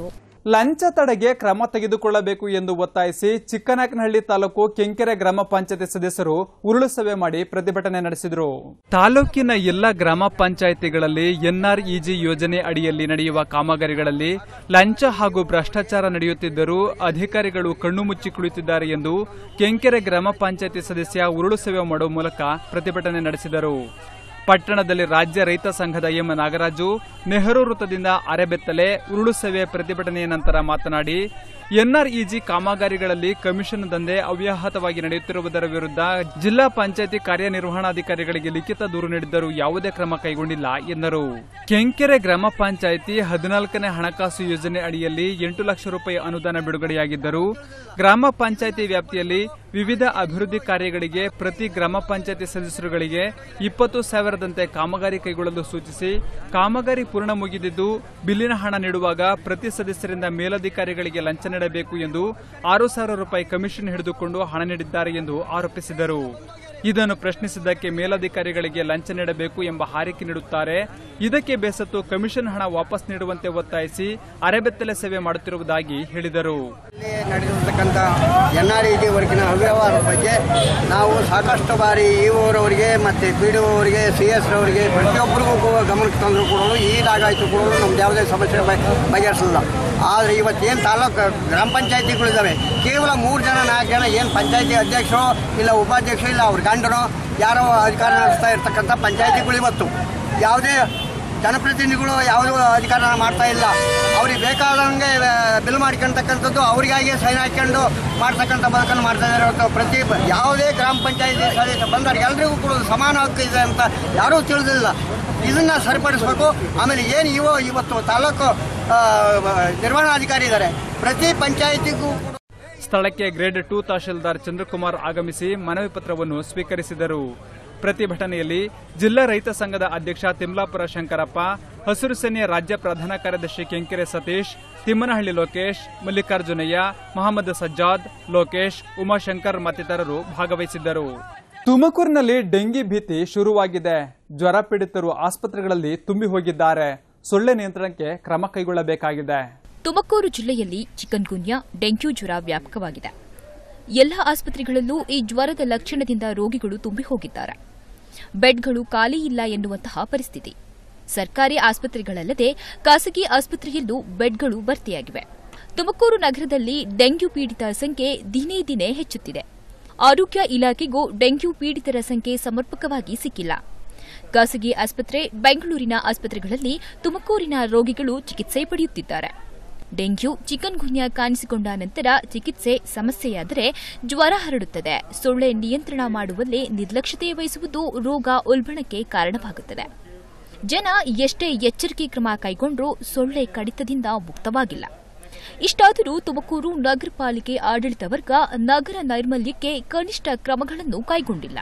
ಲಂಚ ತಡೆಗೆ ಕ್ರಮ ತೆಗೆದುಕೊಳ್ಳಬೇಕು ಎಂದು ಒತ್ತಾಯಿಸಿ ಚಿಕ್ಕನಾಯಕನಹಳ್ಳಿ ತಾಲೂಕು ಕೆಂಕೆರೆ ಗ್ರಾಮ ಪಂಚಾಯತಿ ಸದಸ್ಯರು ಉರುಳು ಸಭೆ ಮಾಡಿ ಪ್ರತಿಭಟನೆ ನಡೆಸಿದರು ತಾಲೂಕಿನ ಎಲ್ಲ ಗ್ರಾಮ ಪಂಚಾಯಿತಿಗಳಲ್ಲಿ ಎನ್ಆರ್ಇಜಿ ಯೋಜನೆ ಅಡಿಯಲ್ಲಿ ನಡೆಯುವ ಕಾಮಗಾರಿಗಳಲ್ಲಿ ಲಂಚ ಹಾಗೂ ಭ್ರಷ್ಟಾಚಾರ ನಡೆಯುತ್ತಿದ್ದರೂ ಅಧಿಕಾರಿಗಳು ಕಣ್ಣು ಮುಚ್ಚಿ ಕುಳಿತಿದ್ದಾರೆ ಎಂದು ಕೆಂಕೆರೆ ಗ್ರಾಮ ಪಂಚಾಯತಿ ಸದಸ್ಯ ಉರುಳು ಸಭೆ ಮಾಡುವ ಮೂಲಕ ಪ್ರತಿಭಟನೆ ನಡೆಸಿದರು ಪಟ್ಟಣದಲ್ಲಿ ರಾಜ್ಯ ರೈತ ಸಂಘದ ಎಂ ನಾಗರಾಜು ನೆಹರು ವೃತ್ತದಿಂದ ಅರೆಬೆತ್ತಲೆ ಉರುಳು ಸೇವೆ ಪ್ರತಿಭಟನೆಯ ನಂತರ ಮಾತನಾಡಿ ಎನ್ಆರ್ಇಜಿ ಕಾಮಗಾರಿಗಳಲ್ಲಿ ಕಮಿಷನ್ ದಂಧೆ ಅವ್ಯಾಹತವಾಗಿ ನಡೆಯುತ್ತಿರುವುದರ ವಿರುದ್ಧ ಜಿಲ್ಲಾ ಪಂಚಾಯತಿ ಕಾರ್ಯನಿರ್ವಹಣಾಧಿಕಾರಿಗಳಿಗೆ ಲಿಖಿತ ದೂರು ನೀಡಿದ್ದರೂ ಯಾವುದೇ ಕ್ರಮ ಕೈಗೊಂಡಿಲ್ಲ ಎಂದರು ಕೆಂಕೆರೆ ಗ್ರಾಮ ಪಂಚಾಯಿತಿ ಹದಿನಾಲ್ಕನೇ ಹಣಕಾಸು ಯೋಜನೆ ಅಡಿಯಲ್ಲಿ ಎಂಟು ಲಕ್ಷ ರೂಪಾಯಿ ಅನುದಾನ ಬಿಡುಗಡೆಯಾಗಿದ್ದರೂ ಗ್ರಾಮ ಪಂಚಾಯಿತಿ ವ್ಯಾಪ್ತಿಯಲ್ಲಿ ವಿವಿಧ ಅಭಿವೃದ್ಧಿ ಕಾರ್ಯಗಳಿಗೆ ಪ್ರತಿ ಗ್ರಾಮ ಪಂಚಾಯತಿ ಸದಸ್ಯರುಗಳಿಗೆ ಇಪ್ಪತ್ತು ಸಾವಿರದಂತೆ ಕಾಮಗಾರಿ ಕೈಗೊಳ್ಳಲು ಸೂಚಿಸಿ ಕಾಮಗಾರಿ ಪೂರ್ಣ ಮುಗಿದಿದ್ದು ಬಿಲ್ಲಿನ ಹಣ ನೀಡುವಾಗ ಪ್ರತಿ ಸದಸ್ಯರಿಂದ ಮೇಲಧಿಕಾರಿಗಳಿಗೆ ಲಂಚ ನೀಡಬೇಕು ಎಂದು ಆರು ಸಾವಿರ ರೂಪಾಯಿ ಕಮಿಷನ್ ಹಿಡಿದುಕೊಂಡು ಹಣ ನೀಡಿದ್ದಾರೆ ಎಂದು ಆರೋಪಿಸಿದರು ಇದನ್ನು ಪ್ರಶ್ನಿಸಿದ್ದಕ್ಕೆ ಮೇಲಧಿಕಾರಿಗಳಿಗೆ ಲಂಚ ನೀಡಬೇಕು ಎಂಬ ಹಾರಿಕೆ ನೀಡುತ್ತಾರೆ ಇದಕ್ಕೆ ಬೇಸತ್ತು ಕಮಿಷನ್ ಹಣ ವಾಪಸ್ ನೀಡುವಂತೆ ಒತ್ತಾಯಿಸಿ ಅರೆಬೆತ್ತಲೆ ಸೇವೆ ಮಾಡುತ್ತಿರುವುದಾಗಿ ಹೇಳಿದರು ಇಲ್ಲಿ ನಡೆದಿರ್ತಕ್ಕಂಥ ಎನ್ ಆರ್ ಇ ಡಿ ವರ್ಗಿನ ಅವ್ಯವಹಾರದ ಬಗ್ಗೆ ನಾವು ಸಾಕಷ್ಟು ಬಾರಿ ಇ ಅವರಿಗೆ ಮತ್ತು ಪಿ ಡಿ ಅವರಿಗೆ ಸಿ ಎಸ್ ರವರಿಗೆ ಪ್ರತಿಯೊಬ್ಬರಿಗೂ ಕೂಡ ಗಮನಕ್ಕೆ ತಂದರೂ ಕೂಡ ಈಡಾಗಾಯಿತು ಕೂಡ ನಮ್ದು ಯಾವುದೇ ಸಮಸ್ಯೆ ಬ- ಬಗೆಹರಿಸಲಿಲ್ಲ ಆದರೆ ಇವತ್ತೇನು ತಾಲೂಕು ಗ್ರಾಮ ಪಂಚಾಯತಿಗಳಿದ್ದಾವೆ ಕೇವಲ ಮೂರು ಜನ ನಾಲ್ಕು ಜನ ಏನು ಪಂಚಾಯತಿ ಅಧ್ಯಕ್ಷರು ಇಲ್ಲ ಉಪಾಧ್ಯಕ್ಷರು ಇಲ್ಲ ಅವ್ರ ಗಂಡನೋ ಯಾರೋ ಅಧಿಕಾರ ನಡೆಸ್ತಾ ಇರ್ತಕ್ಕಂಥ ಪಂಚಾಯತಿಗಳು ಇವತ್ತು ಯಾವುದೇ ಜನಪ್ರತಿನಿಧಿಗಳು ಯಾವುದೂ ಅಧಿಕಾರ ಮಾಡ್ತಾ ಇಲ್ಲ ಅವ್ರಿಗೆ ಬೇಕಾದಂಗೆ ಬಿಲ್ ಮಾಡ್ಕೊಳ್ತಕ್ಕಂಥದ್ದು ಅವರಿಗಾಗಿ ಸೈನ್ ಹಾಕ್ಕೊಂಡು ಮಾಡ್ತಕ್ಕಂಥ ಬದುಕನ್ನು ಮಾಡ್ತಾ ಇದ್ದಾರೆ ಹೊರತು ಪ್ರತಿ ಯಾವುದೇ ಗ್ರಾಮ ಪಂಚಾಯತಿ ಸದಸ್ಯ ಬಂದವ್ರು ಎಲ್ರಿಗೂ ಕೂಡ ಸಮಾನ ಹಕ್ಕು ಇದೆ ಅಂತ ಯಾರೂ ತಿಳಿದಿಲ್ಲ ಇದನ್ನ ಸರಿಪಡಿಸ್ಬೇಕು ಆಮೇಲೆ ಏನು ಇವ ಇವತ್ತು ತಾಲೂಕು ಆ, ನಿರ್ವಹಣಾಧಿಕಾರಿ ಇದ್ದಾರೆ ಪ್ರತಿ ಪಂಚಾಯತಿಗೂ ಕೂಡ ಸ್ಥಳಕ್ಕೆ ಗ್ರೇಡ್ ಟೂ ತಹಶೀಲ್ದಾರ್ ಚಂದ್ರಕುಮಾರ್ ಆಗಮಿಸಿ ಮನವಿ ಪತ್ರವನ್ನು ಸ್ವೀಕರಿಸಿದರು ಪ್ರತಿಭಟನೆಯಲ್ಲಿ ಜಿಲ್ಲಾ ರೈತ ಸಂಘದ ಅಧ್ಯಕ್ಷ ತಿಮ್ಲಾಪುರ ಶಂಕರಪ್ಪ ಹಸಿರು ಸೇನೆಯ ರಾಜ್ಯ ಪ್ರಧಾನ ಕಾರ್ಯದರ್ಶಿ ಕೆಂಕೆರೆ ಸತೀಶ್ ತಿಮ್ಮನಹಳ್ಳಿ ಲೋಕೇಶ್ ಮಲ್ಲಿಕಾರ್ಜುನಯ್ಯ ಮೊಹಮ್ಮದ್ ಸಜ್ಜಾದ್ ಲೋಕೇಶ್ ಉಮಾಶಂಕರ್ ಮತ್ತಿತರರು ಭಾಗವಹಿಸಿದ್ದರು ತುಮಕೂರಿನಲ್ಲಿ ಡೆಂಗಿ ಭೀತಿ ಶುರುವಾಗಿದೆ ಜ್ವರ ಪೀಡಿತರು ಆಸ್ಪತ್ರೆಗಳಲ್ಲಿ ತುಂಬಿ ಹೋಗಿದ್ದಾರೆ ಸೊಳ್ಳೆ ನಿಯಂತ್ರಣಕ್ಕೆ ಕ್ರಮ ಕೈಗೊಳ್ಳಬೇಕಾಗಿದೆ ತುಮಕೂರು ಜಿಲ್ಲೆಯಲ್ಲಿ ಚಿಕನ್ ಗುನ್ಯಾ ಡೆಂಗ್ಯೂ ಜ್ವರ ವ್ಯಾಪಕವಾಗಿದೆ ಎಲ್ಲ ಆಸ್ಪತ್ರೆಗಳಲ್ಲೂ ಈ ಜ್ವರದ ಲಕ್ಷಣದಿಂದ ರೋಗಿಗಳು ತುಂಬಿ ಹೋಗಿದ್ದಾರೆ ಬೆಡ್ಗಳು ಖಾಲಿ ಇಲ್ಲ ಎನ್ನುವಂತಹ ಪರಿಸ್ಥಿತಿ ಸರ್ಕಾರಿ ಆಸ್ಪತ್ರೆಗಳಲ್ಲದೆ ಖಾಸಗಿ ಆಸ್ಪತ್ರೆಯಲ್ಲೂ ಬೆಡ್ಗಳು ಭರ್ತಿಯಾಗಿವೆ ತುಮಕೂರು ನಗರದಲ್ಲಿ ಡೆಂಗ್ಯೂ ಪೀಡಿತರ ಸಂಖ್ಯೆ ದಿನೇ ದಿನೇ ಹೆಚ್ಚುತ್ತಿದೆ ಆರೋಗ್ಯ ಇಲಾಖೆಗೂ ಡೆಂಗ್ಯೂ ಪೀಡಿತರ ಸಂಖ್ಯೆ ಸಮರ್ಪಕವಾಗಿ ಸಿಕ್ಕಿಲ್ಲ ಖಾಸಗಿ ಆಸ್ಪತ್ರೆ ಬೆಂಗಳೂರಿನ ಆಸ್ಪತ್ರೆಗಳಲ್ಲಿ ತುಮಕೂರಿನ ರೋಗಿಗಳು ಚಿಕಿತ್ಸೆ ಪಡೆಯುತ್ತಿದ್ದಾರೆ ಡೆಂಗ್ಯೂ ಚಿಕನ್ ಗುನ್ಯಾ ಕಾಣಿಸಿಕೊಂಡ ನಂತರ ಚಿಕಿತ್ಸೆ ಸಮಸ್ಯೆಯಾದರೆ ಜ್ವರ ಹರಡುತ್ತದೆ ಸೊಳ್ಳೆ ನಿಯಂತ್ರಣ ಮಾಡುವಲ್ಲಿ ನಿರ್ಲಕ್ಷ್ಯತೆ ವಹಿಸುವುದು ರೋಗ ಉಲ್ಬಣಕ್ಕೆ ಕಾರಣವಾಗುತ್ತದೆ ಜನ ಎಷ್ಟೇ ಎಚ್ಚರಿಕೆ ಕ್ರಮ ಕೈಗೊಂಡ್ರೂ ಸೊಳ್ಳೆ ಕಡಿತದಿಂದ ಮುಕ್ತವಾಗಿಲ್ಲ ಇಷ್ಟಾದರೂ ತುಮಕೂರು ನಗರ ಪಾಲಿಕೆ ಆಡಳಿತ ವರ್ಗ ನಗರ ನೈರ್ಮಲ್ಯಕ್ಕೆ ಕನಿಷ್ಠ ಕ್ರಮಗಳನ್ನು ಕೈಗೊಂಡಿಲ್ಲ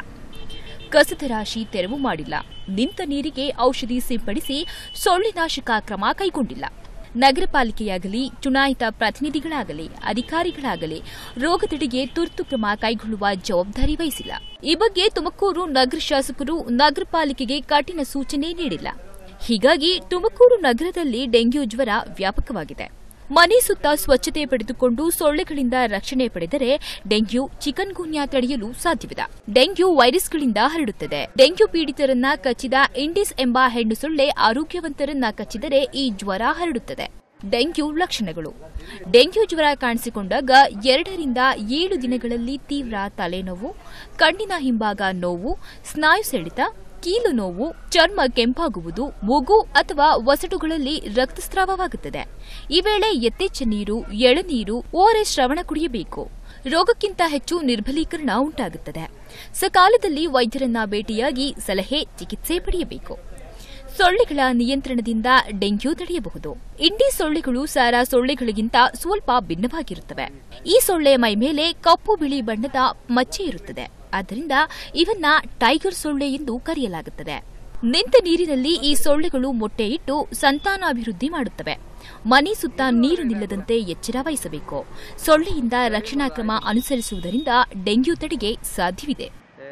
ಕಸದ ರಾಶಿ ತೆರವು ಮಾಡಿಲ್ಲ ನಿಂತ ನೀರಿಗೆ ಔಷಧಿ ಸಿಂಪಡಿಸಿ ಸೊಳ್ಳೆನಾಶಕ ಕ್ರಮ ಕೈಗೊಂಡಿಲ್ಲ ನಗರ ಪಾಲಿಕೆಯಾಗಲಿ ಚುನಾಯಿತ ಪ್ರತಿನಿಧಿಗಳಾಗಲಿ ಅಧಿಕಾರಿಗಳಾಗಲಿ ರೋಗ ತಡೆಗೆ ತುರ್ತು ಕ್ರಮ ಕೈಗೊಳ್ಳುವ ಜವಾಬ್ದಾರಿ ವಹಿಸಿಲ್ಲ ಈ ಬಗ್ಗೆ ತುಮಕೂರು ನಗರ ಶಾಸಕರು ನಗರ ಪಾಲಿಕೆಗೆ ಕಠಿಣ ಸೂಚನೆ ನೀಡಿಲ್ಲ ಹೀಗಾಗಿ ತುಮಕೂರು ನಗರದಲ್ಲಿ ಡೆಂಗ್ಯೂ ಜ್ವರ ವ್ಯಾಪಕವಾಗಿದೆ ಮನೆ ಸುತ್ತ ಸ್ವಚ್ಛತೆ ಪಡೆದುಕೊಂಡು ಸೊಳ್ಳೆಗಳಿಂದ ರಕ್ಷಣೆ ಪಡೆದರೆ ಡೆಂಗ್ಯೂ ಚಿಕನ್ ಗುನ್ಯಾ ತಡೆಯಲು ಸಾಧ್ಯವಿದೆ ಡೆಂಗ್ಯೂ ವೈರಸ್ಗಳಿಂದ ಹರಡುತ್ತದೆ ಡೆಂಗ್ಯೂ ಪೀಡಿತರನ್ನ ಕಚ್ಚಿದ ಇಂಡಿಸ್ ಎಂಬ ಹೆಣ್ಣು ಸೊಳ್ಳೆ ಆರೋಗ್ಯವಂತರನ್ನ ಕಚ್ಚಿದರೆ ಈ ಜ್ವರ ಹರಡುತ್ತದೆ ಡೆಂಗ್ಯೂ ಲಕ್ಷಣಗಳು ಡೆಂಗ್ಯೂ ಜ್ವರ ಕಾಣಿಸಿಕೊಂಡಾಗ ಎರಡರಿಂದ ಏಳು ದಿನಗಳಲ್ಲಿ ತೀವ್ರ ತಲೆನೋವು ಕಣ್ಣಿನ ಹಿಂಭಾಗ ನೋವು ಸ್ನಾಯು ಸೆಳೆತ ಕೀಲು ನೋವು ಚರ್ಮ ಕೆಂಪಾಗುವುದು ಮೂಗು ಅಥವಾ ವಸಟುಗಳಲ್ಲಿ ರಕ್ತಸ್ರಾವವಾಗುತ್ತದೆ ಈ ವೇಳೆ ಯಥೇಚ್ಛ ನೀರು ಎಳನೀರು ಓಆರ್ಎಸ್ ಶ್ರವಣ ಕುಡಿಯಬೇಕು ರೋಗಕ್ಕಿಂತ ಹೆಚ್ಚು ನಿರ್ಬಲೀಕರಣ ಉಂಟಾಗುತ್ತದೆ ಸಕಾಲದಲ್ಲಿ ವೈದ್ಯರನ್ನ ಭೇಟಿಯಾಗಿ ಸಲಹೆ ಚಿಕಿತ್ಸೆ ಪಡೆಯಬೇಕು ಸೊಳ್ಳೆಗಳ ನಿಯಂತ್ರಣದಿಂದ ಡೆಂಗ್ಯೂ ತಡೆಯಬಹುದು ಇಂಡಿ ಸೊಳ್ಳೆಗಳು ಸಾರಾ ಸೊಳ್ಳೆಗಳಿಗಿಂತ ಸ್ವಲ್ಪ ಭಿನ್ನವಾಗಿರುತ್ತವೆ ಈ ಸೊಳ್ಳೆ ಮೈ ಮೇಲೆ ಕಪ್ಪು ಬಿಳಿ ಬಣ್ಣದ ಮಚ್ಚೆ ಇರುತ್ತದೆ ಆದ್ದರಿಂದ ಇವನ್ನ ಟೈಗರ್ ಸೊಳ್ಳೆ ಎಂದು ಕರೆಯಲಾಗುತ್ತದೆ ನಿಂತ ನೀರಿನಲ್ಲಿ ಈ ಸೊಳ್ಳೆಗಳು ಮೊಟ್ಟೆ ಇಟ್ಟು ಸಂತಾನಾಭಿವೃದ್ಧಿ ಮಾಡುತ್ತವೆ ಮನೆ ಸುತ್ತ ನೀರು ನಿಲ್ಲದಂತೆ ಎಚ್ಚರ ವಹಿಸಬೇಕು ಸೊಳ್ಳೆಯಿಂದ ರಕ್ಷಣಾ ಕ್ರಮ ಅನುಸರಿಸುವುದರಿಂದ ಡೆಂಗ್ಯೂ ತಡೆಗೆ ಸಾಧ್ಯವಿದೆ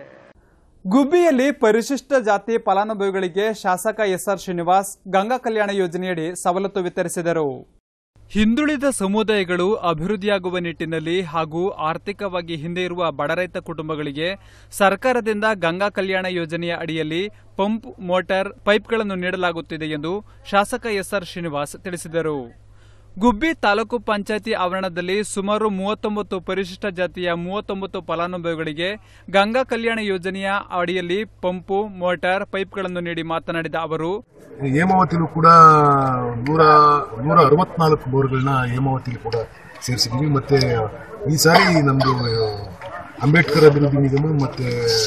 ಗುಬ್ಬಿಯಲ್ಲಿ ಪರಿಶಿಷ್ಟ ಜಾತಿ ಫಲಾನುಭವಿಗಳಿಗೆ ಶಾಸಕ ಎಸ್ಆರ್ ಶ್ರೀನಿವಾಸ್ ಗಂಗಾ ಕಲ್ಯಾಣ ಯೋಜನೆಯಡಿ ಸವಲತ್ತು ವಿತರಿಸಿದರು ಹಿಂದುಳಿದ ಸಮುದಾಯಗಳು ಅಭಿವೃದ್ಧಿಯಾಗುವ ನಿಟ್ಟಿನಲ್ಲಿ ಹಾಗೂ ಆರ್ಥಿಕವಾಗಿ ಹಿಂದೆ ಇರುವ ಬಡರೈತ ಕುಟುಂಬಗಳಿಗೆ ಸರ್ಕಾರದಿಂದ ಗಂಗಾ ಕಲ್ಯಾಣ ಯೋಜನೆಯ ಅಡಿಯಲ್ಲಿ ಪಂಪ್ ಮೋಟಾರ್ ಪೈಪ್ಗಳನ್ನು ನೀಡಲಾಗುತ್ತಿದೆ ಎಂದು ಶಾಸಕ ಎಸ್ಆರ್ ಶ್ರೀನಿವಾಸ್ ತಿಳಿಸಿದರು ಗುಬ್ಬಿ ತಾಲೂಕು ಪಂಚಾಯತಿ ಆವರಣದಲ್ಲಿ ಸುಮಾರು ಮೂವತ್ತೊಂಬತ್ತು ಪರಿಶಿಷ್ಟ ಜಾತಿಯ ಮೂವತ್ತೊಂಬತ್ತು ಫಲಾನುಭವಿಗಳಿಗೆ ಗಂಗಾ ಕಲ್ಯಾಣ ಯೋಜನೆಯ ಅಡಿಯಲ್ಲಿ ಪಂಪು ಮೋಟಾರ್ ಪೈಪ್ಗಳನ್ನು ನೀಡಿ ಮಾತನಾಡಿದ ಅವರು ಹೇಮಾವತಿಲೂ ಕೂಡ ನೂರ ನೂರ ಅರವತ್ನಾಲ್ಕು ಬೋರ್ಗಳನ್ನ ಹೇಮಾವತಿಲಿ ಕೂಡ ಸೇರಿಸಿದ್ದೀವಿ ಮತ್ತೆ ಈ ಸಾರಿ ನಮ್ಮದು ಅಂಬೇಡ್ಕರ್ ಅಭಿವೃದ್ಧಿ ನಿಗಮ ಮತ್ತೆ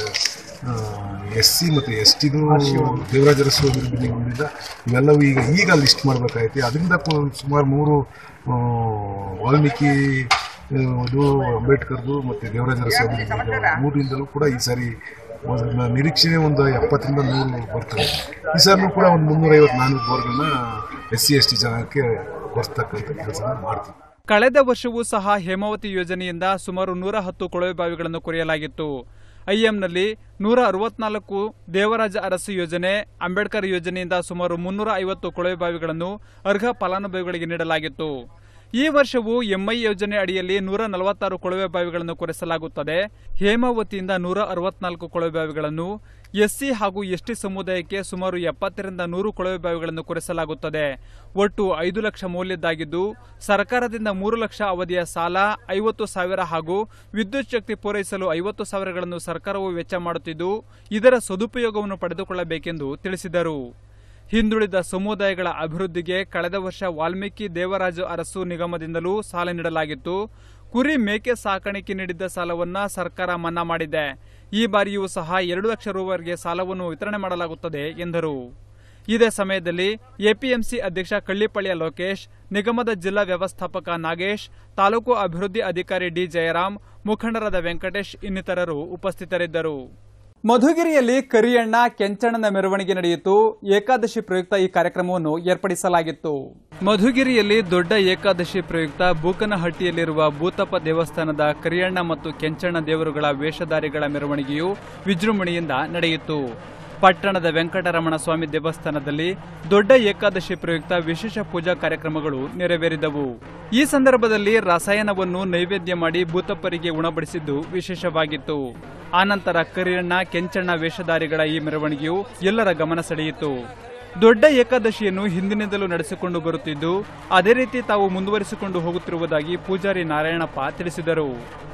ಎಸ್ ಸಿ ಮತ್ತು ಎಸ್ ಟಿದು ದೇವರಾಜ ಅರಸು ಅಭಿವೃದ್ಧಿ ನಿಗಮದಿಂದ ಇವೆಲ್ಲವೂ ಈಗ ಈಗ ಲಿಸ್ಟ್ ಮಾಡಬೇಕಾಯ್ತು ಅದರಿಂದ ಕು- ಸುಮಾರು ಮೂರು ಆ, ವಾಲ್ಮೀಕಿ ಆ, ಅದು ಅಂಬೇಡ್ಕರ್ದು ಮತ್ತು ದೇವರಾಜ ಅರಸು ಅಭಿವೃದ್ಧಿ ನಿಗಮ ಮೂರಿಂದಲೂ ಕೂಡ ಈ ಸಾರಿ ಒಂದು ನಿರೀಕ್ಷೆ ಒಂದು ಎಪ್ಪತ್ತರಿಂದ ನೂರು ಬರ್ತದೆ ಈ ಸಾರಿನೂ ಕೂಡ ಒಂದು ಮುನ್ನೂರೈವತ್ತು ನಾನ್ನೂರು ಬೋರ್ಗಳನ್ನ ಎಸ್ ಸಿ ಎಸ್ ಟಿ ಜನಕ್ಕೆ ಕೊಡಿಸ್ತಕ್ಕಂಥ ಕೆಲಸ ಮಾಡ್ತೀವಿ ಕಳೆದ ವರ್ಷವೂ ಸಹ ಹೇಮಾವತಿ ಯೋಜನೆಯಿಂದ ಸುಮಾರು ನೂರ ಹತ್ತು ಕೊಳವೆ ಬಾವಿಗಳನ್ನು ಕೊರೆಯಲಾಗಿತ್ತು ಐಎಂನಲ್ಲಿ ನೂರ ಅರವತ್ನಾಲ್ಕು ದೇವರಾಜ ಅರಸು ಯೋಜನೆ ಅಂಬೇಡ್ಕರ್ ಯೋಜನೆಯಿಂದ ಸುಮಾರು ಮುನ್ನೂರ ಐವತ್ತು ಕೊಳವೆ ಬಾವಿಗಳನ್ನು ಅರ್ಹ ಫಲಾನುಭವಿಗಳಿಗೆ ನೀಡಲಾಗಿತ್ತು ಈ ವರ್ಷವೂ ಎಂಐ ಯೋಜನೆ ಅಡಿಯಲ್ಲಿ ನೂರ ನಲವತ್ತಾರು ಕೊಳವೆ ಬಾವಿಗಳನ್ನು ಕೊರೆಸಲಾಗುತ್ತದೆ ಹೇಮಾವತಿಯಿಂದ ನೂರ ಅರವತ್ನಾಲ್ಕು ಕೊಳವೆ ಬಾವಿಗಳನ್ನು ಎಸ್ಸಿ ಹಾಗೂ ಎಸ್ಟಿ ಸಮುದಾಯಕ್ಕೆ ಸುಮಾರು ಎಪ್ಪತ್ತರಿಂದ ನೂರು ಕೊಳವೆ ಬಾವಿಗಳನ್ನು ಕೊರೆಸಲಾಗುತ್ತದೆ ಒಟ್ಟು ಐದು ಲಕ್ಷ ಮೌಲ್ಯದ್ದಾಗಿದ್ದು ಸರ್ಕಾರದಿಂದ ಮೂರು ಲಕ್ಷ ಅವಧಿಯ ಸಾಲ ಐವತ್ತು ಸಾವಿರ ಹಾಗೂ ವಿದ್ಯುತ್ ಶಕ್ತಿ ಪೂರೈಸಲು ಐವತ್ತು ಸಾವಿರಗಳನ್ನು ಸರ್ಕಾರವು ವೆಚ್ಚ ಮಾಡುತ್ತಿದ್ದು ಇದರ ಸದುಪಯೋಗವನ್ನು ಪಡೆದುಕೊಳ್ಳಬೇಕೆಂದು ತಿಳಿಸಿದರು ಹಿಂದುಳಿದ ಸಮುದಾಯಗಳ ಅಭಿವೃದ್ಧಿಗೆ ಕಳೆದ ವರ್ಷ ವಾಲ್ಮೀಕಿ ದೇವರಾಜು ಅರಸು ನಿಗಮದಿಂದಲೂ ಸಾಲ ನೀಡಲಾಗಿತ್ತು ಕುರಿ ಮೇಕೆ ಸಾಕಾಣಿಕೆ ನೀಡಿದ್ದ ಸಾಲವನ್ನ ಸರ್ಕಾರ ಮನ್ನಾ ಮಾಡಿದೆ ಈ ಬಾರಿಯೂ ಸಹ ಎರಡು ಲಕ್ಷ ರೂವರೆಗೆ ಸಾಲವನ್ನು ವಿತರಣೆ ಮಾಡಲಾಗುತ್ತದೆ ಎಂದರು ಇದೇ ಸಮಯದಲ್ಲಿ ಎಪಿಎಂಸಿ ಅಧ್ಯಕ್ಷ ಕಳ್ಳಿಪಳ್ಳಿಯ ಲೋಕೇಶ್ ನಿಗಮದ ಜಿಲ್ಲಾ ವ್ಯವಸ್ಥಾಪಕ ನಾಗೇಶ್ ತಾಲೂಕು ಅಭಿವೃದ್ಧಿ ಅಧಿಕಾರಿ ಡಿ ಜಯರಾಮ್ ಮುಖಂಡರಾದ ವೆಂಕಟೇಶ್ ಇನ್ನಿತರರು ಉಪಸ್ಥಿತರಿದ್ದರು ಮಧುಗಿರಿಯಲ್ಲಿ ಕರಿಯಣ್ಣ ಕೆಂಚಣ್ಣನ ಮೆರವಣಿಗೆ ನಡೆಯಿತು ಏಕಾದಶಿ ಪ್ರಯುಕ್ತ ಈ ಕಾರ್ಯಕ್ರಮವನ್ನು ಏರ್ಪಡಿಸಲಾಗಿತ್ತು ಮಧುಗಿರಿಯಲ್ಲಿ ದೊಡ್ಡ ಏಕಾದಶಿ ಪ್ರಯುಕ್ತ ಬೂಕನಹಟ್ಟಿಯಲ್ಲಿರುವ ಭೂತಪ್ಪ ದೇವಸ್ಥಾನದ ಕರಿಯಣ್ಣ ಮತ್ತು ಕೆಂಚಣ್ಣ ದೇವರುಗಳ ವೇಷಧಾರಿಗಳ ಮೆರವಣಿಗೆಯು ವಿಜೃಂಭಣೆಯಿಂದ ನಡೆಯಿತು ಪಟ್ಟಣದ ವೆಂಕಟರಮಣ ಸ್ವಾಮಿ ದೇವಸ್ಥಾನದಲ್ಲಿ ದೊಡ್ಡ ಏಕಾದಶಿ ಪ್ರಯುಕ್ತ ವಿಶೇಷ ಪೂಜಾ ಕಾರ್ಯಕ್ರಮಗಳು ನೆರವೇರಿದವು ಈ ಸಂದರ್ಭದಲ್ಲಿ ರಸಾಯನವನ್ನು ನೈವೇದ್ಯ ಮಾಡಿ ಭೂತಪ್ಪರಿಗೆ ಉಣಬಡಿಸಿದ್ದು ವಿಶೇಷವಾಗಿತ್ತು ಆನಂತರ ಕರಿಯಣ್ಣ ಕೆಂಚಣ್ಣ ವೇಷಧಾರಿಗಳ ಈ ಮೆರವಣಿಗೆಯು ಎಲ್ಲರ ಗಮನ ಸೆಳೆಯಿತು ದೊಡ್ಡ ಏಕಾದಶಿಯನ್ನು ಹಿಂದಿನಿಂದಲೂ ನಡೆಸಿಕೊಂಡು ಬರುತ್ತಿದ್ದು ಅದೇ ರೀತಿ ತಾವು ಮುಂದುವರಿಸಿಕೊಂಡು ಹೋಗುತ್ತಿರುವುದಾಗಿ ಪೂಜಾರಿ ನಾರಾಯಣಪ್ಪ ತಿಳಿಸಿದರು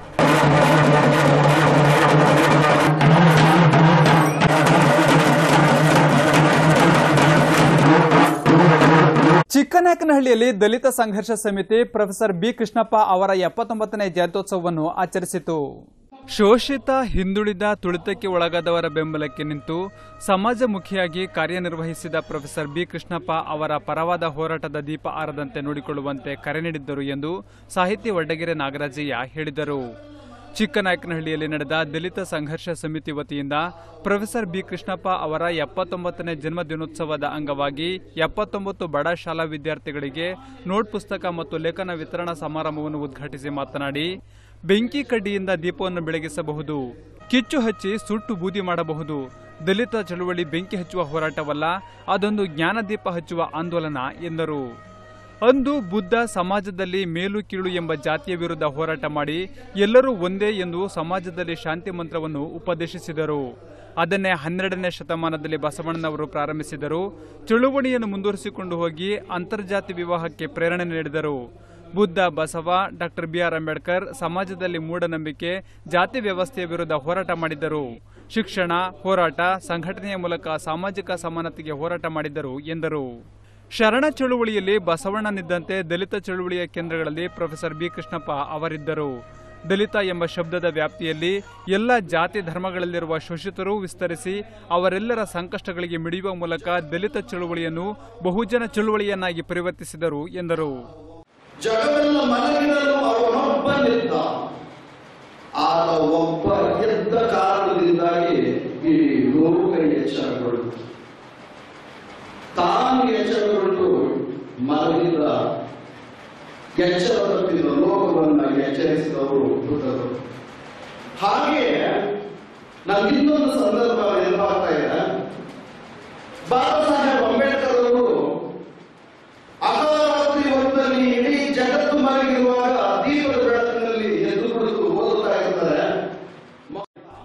ಚಿಕ್ಕನಾಯಕನಹಳ್ಳಿಯಲ್ಲಿ ದಲಿತ ಸಂಘರ್ಷ ಸಮಿತಿ ಪ್ರೊಫೆಸರ್ ಬಿ ಕೃಷ್ಣಪ್ಪ ಅವರ ಎಪ್ಪತ್ತೊಂಬತ್ತನೇ ಜಯಂತ್ಯೋತ್ಸವವನ್ನು ಆಚರಿಸಿತು ಶೋಷಿತ ಹಿಂದುಳಿದ ತುಳಿತಕ್ಕೆ ಒಳಗಾದವರ ಬೆಂಬಲಕ್ಕೆ ನಿಂತು ಸಮಾಜಮುಖಿಯಾಗಿ ಕಾರ್ಯನಿರ್ವಹಿಸಿದ ಪ್ರೊಫೆಸರ್ ಬಿ ಕೃಷ್ಣಪ್ಪ ಅವರ ಪರವಾದ ಹೋರಾಟದ ದೀಪ ಆರದಂತೆ ನೋಡಿಕೊಳ್ಳುವಂತೆ ಕರೆ ನೀಡಿದ್ದರು ಎಂದು ಸಾಹಿತಿ ವಡ್ಡಗೆರೆ ನಾಗರಾಜಯ್ಯ ಹೇಳಿದರು ಚಿಕ್ಕನಾಯಕನಹಳ್ಳಿಯಲ್ಲಿ ನಡೆದ ದಲಿತ ಸಂಘರ್ಷ ಸಮಿತಿ ವತಿಯಿಂದ ಪ್ರೊಫೆಸರ್ ಬಿ ಕೃಷ್ಣಪ್ಪ ಅವರ ಎಪ್ಪತ್ತೊಂಬತ್ತನೇ ಜನ್ಮ ದಿನೋತ್ಸವದ ಅಂಗವಾಗಿ ಎಪ್ಪತ್ತೊಂಬತ್ತು ಬಡ ಶಾಲಾ ವಿದ್ಯಾರ್ಥಿಗಳಿಗೆ ನೋಟ್ ಪುಸ್ತಕ ಮತ್ತು ಲೇಖನ ವಿತರಣಾ ಸಮಾರಂಭವನ್ನು ಉದ್ಘಾಟಿಸಿ ಮಾತನಾಡಿ ಬೆಂಕಿ ಕಡ್ಡಿಯಿಂದ ದೀಪವನ್ನು ಬೆಳಗಿಸಬಹುದು ಕಿಚ್ಚು ಹಚ್ಚಿ ಸುಟ್ಟು ಬೂದಿ ಮಾಡಬಹುದು ದಲಿತ ಚಳುವಳಿ ಬೆಂಕಿ ಹಚ್ಚುವ ಹೋರಾಟವಲ್ಲ ಅದೊಂದು ಜ್ಞಾನದೀಪ ಹಚ್ಚುವ ಆಂದೋಲನ ಎಂದರು ಅಂದು ಬುದ್ಧ ಸಮಾಜದಲ್ಲಿ ಮೇಲು ಕೀಳು ಎಂಬ ಜಾತಿಯ ವಿರುದ್ಧ ಹೋರಾಟ ಮಾಡಿ ಎಲ್ಲರೂ ಒಂದೇ ಎಂದು ಸಮಾಜದಲ್ಲಿ ಶಾಂತಿ ಮಂತ್ರವನ್ನು ಉಪದೇಶಿಸಿದರು ಅದನ್ನೇ ಹನ್ನೆರಡನೇ ಶತಮಾನದಲ್ಲಿ ಬಸವಣ್ಣನವರು ಪ್ರಾರಂಭಿಸಿದರು ಚಳುವಳಿಯನ್ನು ಮುಂದುವರಿಸಿಕೊಂಡು ಹೋಗಿ ಅಂತರ್ಜಾತಿ ವಿವಾಹಕ್ಕೆ ಪ್ರೇರಣೆ ನೀಡಿದರು ಬುದ್ಧ ಬಸವ ಡಾಕ್ಟರ್ ಬಿಆರ್ ಅಂಬೇಡ್ಕರ್ ಸಮಾಜದಲ್ಲಿ ಮೂಢನಂಬಿಕೆ ಜಾತಿ ವ್ಯವಸ್ಥೆಯ ವಿರುದ್ಧ ಹೋರಾಟ ಮಾಡಿದ್ದರು ಶಿಕ್ಷಣ ಹೋರಾಟ ಸಂಘಟನೆಯ ಮೂಲಕ ಸಾಮಾಜಿಕ ಸಮಾನತೆಗೆ ಹೋರಾಟ ಮಾಡಿದ್ದರು ಎಂದರು ಶರಣ ಚಳುವಳಿಯಲ್ಲಿ ಬಸವಣ್ಣನಿದ್ದಂತೆ ದಲಿತ ಚಳುವಳಿಯ ಕೇಂದ್ರಗಳಲ್ಲಿ ಪ್ರೊಫೆಸರ್ ಬಿ ಕೃಷ್ಣಪ್ಪ ಅವರಿದ್ದರು ದಲಿತ ಎಂಬ ಶಬ್ದದ ವ್ಯಾಪ್ತಿಯಲ್ಲಿ ಎಲ್ಲ ಜಾತಿ ಧರ್ಮಗಳಲ್ಲಿರುವ ಶೋಷಿತರೂ ವಿಸ್ತರಿಸಿ ಅವರೆಲ್ಲರ ಸಂಕಷ್ಟಗಳಿಗೆ ಮಿಡಿಯುವ ಮೂಲಕ ದಲಿತ ಚಳುವಳಿಯನ್ನು ಬಹುಜನ ಚಳುವಳಿಯನ್ನಾಗಿ ಪರಿವರ್ತಿಸಿದರು ಎಂದರು ಜಗವೆಲ್ಲ ಮನಗಿನಲು ಅವನೊಬ್ಬನಿದ್ದ ಆತ ಒಬ್ಬ ಎದ್ದ ಕಾರಣದಿಂದಾಗಿ ಈ ಲೋಕ ಎಚ್ಚರಗೊಳ್ತು ತಾನು ಎಚ್ಚರಗೊಂಡು ಮಲಗಿದ ಎಚ್ಚರ ತಪ್ಪಿದ ಲೋಕವನ್ನ ಎಚ್ಚರಿಸಿದವರು ಬುದ್ಧರು ಹಾಗೆ ನಮ್ಗೆ ಇನ್ನೊಂದು ಸಂದರ್ಭ ನೆನಪಾಗ್ತಾ ಇದೆ ಬಾಬಾ ಸಾಹೇಬ್ ಅಂಬೇಡ್ಕರ್ ಅವರು ಅಹೋರಾತ್ರಿ ಹೊತ್ತಲ್ಲಿ ಇಡೀ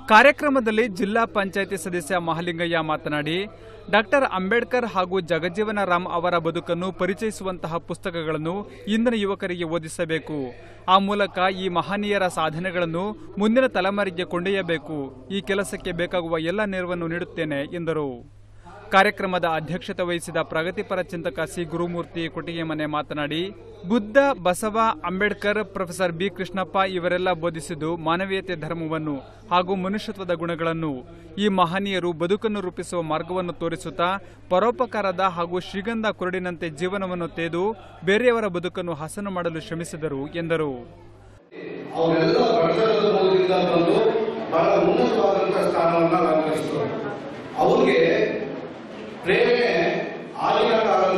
ಕಾರ್ಯಕ್ರಮದಲ್ಲಿ ಜಿಲ್ಲಾ ಪಂಚಾಯಿತಿ ಸದಸ್ಯ ಮಹಾಲಿಂಗಯ್ಯ ಮಾತನಾಡಿ ಡಾಕ್ಟರ್ ಅಂಬೇಡ್ಕರ್ ಹಾಗೂ ಜಗಜೀವನ ರಾಮ್ ಅವರ ಬದುಕನ್ನು ಪರಿಚಯಿಸುವಂತಹ ಪುಸ್ತಕಗಳನ್ನು ಇಂದಿನ ಯುವಕರಿಗೆ ಓದಿಸಬೇಕು ಆ ಮೂಲಕ ಈ ಮಹನೀಯರ ಸಾಧನೆಗಳನ್ನು ಮುಂದಿನ ತಲೆಮಾರಿಗೆ ಕೊಂಡೊಯ್ಯಬೇಕು ಈ ಕೆಲಸಕ್ಕೆ ಬೇಕಾಗುವ ಎಲ್ಲ ನೆರವನ್ನು ನೀಡುತ್ತೇನೆ ಎಂದರು ಕಾರ್ಯಕ್ರಮದ ಅಧ್ಯಕ್ಷತೆ ವಹಿಸಿದ ಪ್ರಗತಿಪರ ಚಿಂತಕ ಸಿ ಗುರುಮೂರ್ತಿ ಕೊಟ್ಟಿಗೆ ಮನೆ ಮಾತನಾಡಿ ಬುದ್ಧ ಬಸವ ಅಂಬೇಡ್ಕರ್ ಪ್ರೊಫೆಸರ್ ಬಿ ಕೃಷ್ಣಪ್ಪ ಇವರೆಲ್ಲ ಬೋಧಿಸಿದ್ದು ಮಾನವೀಯತೆ ಧರ್ಮವನ್ನು ಹಾಗೂ ಮನುಷ್ಯತ್ವದ ಗುಣಗಳನ್ನು ಈ ಮಹನೀಯರು ಬದುಕನ್ನು ರೂಪಿಸುವ ಮಾರ್ಗವನ್ನು ತೋರಿಸುತ್ತಾ ಪರೋಪಕಾರದ ಹಾಗೂ ಶ್ರೀಗಂಧ ಕುರುಡಿನಂತೆ ಜೀವನವನ್ನು ತೇದು ಬೇರೆಯವರ ಬದುಕನ್ನು ಹಸನು ಮಾಡಲು ಶ್ರಮಿಸಿದರು ಎಂದರು ಅವರೆಲ್ಲ ಬಡತನದ ಮೂಲದಿಂದ ಬಂದು ಬಹಳ ಉನ್ನತವಾದಂತಹ ಸ್ಥಾನವನ್ನು ಅಲಂಕರಿಸಿದರು ಅವ್ರಿಗೆ ಪ್ರೇರಣೆ ಆಗಿನ ಕಾಲದ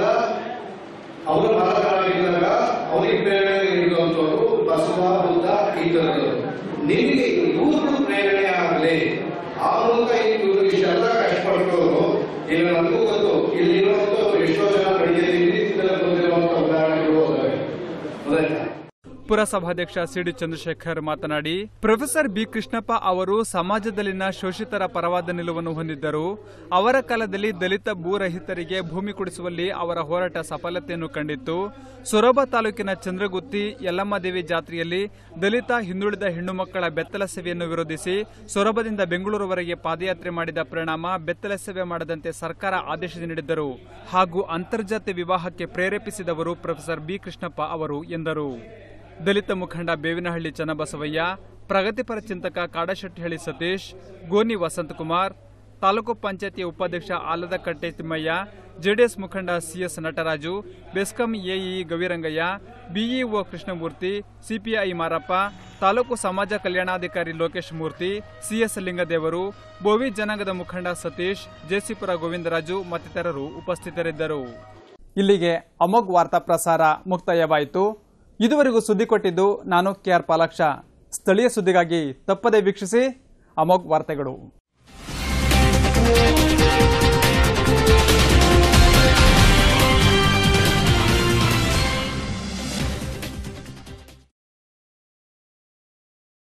ಅವರ ಬಾಲಕರಾಗಿದ್ದಾಗ ಅವರಿಗೆ ಪ್ರೇರಣೆ ನೀಡುವಂಥವ್ರು ಬಸವ ಬುದ್ಧ ಈ ಥರದವರು ನಿಮಗೆ ಇವ್ರಿಗೂ ಪ್ರೇರಣೆ ಆಗಲಿ ಆ ಮೂಲಕ ಇವರು ಇಷ್ಟೆಲ್ಲ ಕಷ್ಟಪಟ್ಟವರು ಈಗ ನಮಗೂ ಗೊತ್ತು ಇಲ್ಲಿರುವಂಥವ್ರು ಎಷ್ಟೋ ಜನ ಬೆಳಿಗ್ಗೆ ತಿಂಡಿ ತಿಂದಲ್ಲಿ ಬಂದಿರುವಂಥ ಉದಾಹರಣೆಗಳು ಅದಾವೆ ಗೊತ್ತಾಯ್ತಾ ಪುರಸಭಾಧ್ಯಕ್ಷ ಸಿಡಿ ಚಂದ್ರಶೇಖರ್ ಮಾತನಾಡಿ ಪ್ರೊಫೆಸರ್ ಬಿ ಕೃಷ್ಣಪ್ಪ ಅವರು ಸಮಾಜದಲ್ಲಿನ ಶೋಷಿತರ ಪರವಾದ ನಿಲುವನ್ನು ಹೊಂದಿದ್ದರು ಅವರ ಕಾಲದಲ್ಲಿ ದಲಿತ ಭೂರಹಿತರಿಗೆ ಭೂಮಿ ಕೊಡಿಸುವಲ್ಲಿ ಅವರ ಹೋರಾಟ ಸಫಲತೆಯನ್ನು ಕಂಡಿತ್ತು ಸೊರಬ ತಾಲೂಕಿನ ಚಂದ್ರಗುತ್ತಿ ಯಲ್ಲಮ್ಮದೇವಿ ಜಾತ್ರೆಯಲ್ಲಿ ದಲಿತ ಹಿಂದುಳಿದ ಹೆಣ್ಣು ಮಕ್ಕಳ ಬೆತ್ತಲ ಸೇವೆಯನ್ನು ವಿರೋಧಿಸಿ ಸೊರಬದಿಂದ ಬೆಂಗಳೂರುವರೆಗೆ ಪಾದಯಾತ್ರೆ ಮಾಡಿದ ಪರಿಣಾಮ ಬೆತ್ತಲ ಸೇವೆ ಮಾಡದಂತೆ ಸರ್ಕಾರ ಆದೇಶ ನೀಡಿದ್ದರು ಹಾಗೂ ಅಂತರ್ಜಾತಿ ವಿವಾಹಕ್ಕೆ ಪ್ರೇರೇಪಿಸಿದವರು ಪ್ರೊಫೆಸರ್ ಬಿ ಕೃಷ್ಣಪ್ಪ ಅವರು ಎಂದರು ದಲಿತ ಮುಖಂಡ ಬೇವಿನಹಳ್ಳಿ ಚನ್ನಬಸವಯ್ಯ ಪ್ರಗತಿಪರ ಚಿಂತಕ ಕಾಡಶೆಟ್ಟಿಹಳ್ಳಿ ಸತೀಶ್ ಗೋನಿ ವಸಂತಕುಮಾರ್ ತಾಲೂಕು ಪಂಚಾಯತಿಯ ಉಪಾಧ್ಯಕ್ಷ ಆಲದಕಟ್ಟೆ ತಿಮ್ಮಯ್ಯ ಜೆಡಿಎಸ್ ಮುಖಂಡ C S Nataraju BESCOM AE Gavirangaiah BEO Krishnamurthy CPI Marappa taluk ಸಮಾಜ ಕಲ್ಯಾಣಾಧಿಕಾರಿ ಲೋಕೇಶ್ ಮೂರ್ತಿ ಸಿಎಸ್ ಲಿಂಗದೇವರು ಬೋವಿ ಜನಾಂಗದ ಮುಖಂಡ ಸತೀಶ್ ಜೆಸಿಪುರ ಗೋವಿಂದರಾಜು ಮತ್ತಿತರರು ಉಪಸ್ಥಿತರಿದ್ದರು ಇಲ್ಲಿಗೆ ಅಮೋಘ್ ವಾರ್ತಾ ಪ್ರಸಾರ ಮುಕ್ತಾಯವಾಯಿತು ಇದುವರೆಗೂ ಸುದ್ದಿ ಕೊಟ್ಟಿದ್ದು ನಾನು ಕೆಆರ್ ಪಾಲಾಕ್ಷ ಸ್ಥಳೀಯ ಸುದ್ದಿಗಾಗಿ ತಪ್ಪದೇ ವೀಕ್ಷಿಸಿ ಅಮೋಘ್ ವಾರ್ತೆಗಳು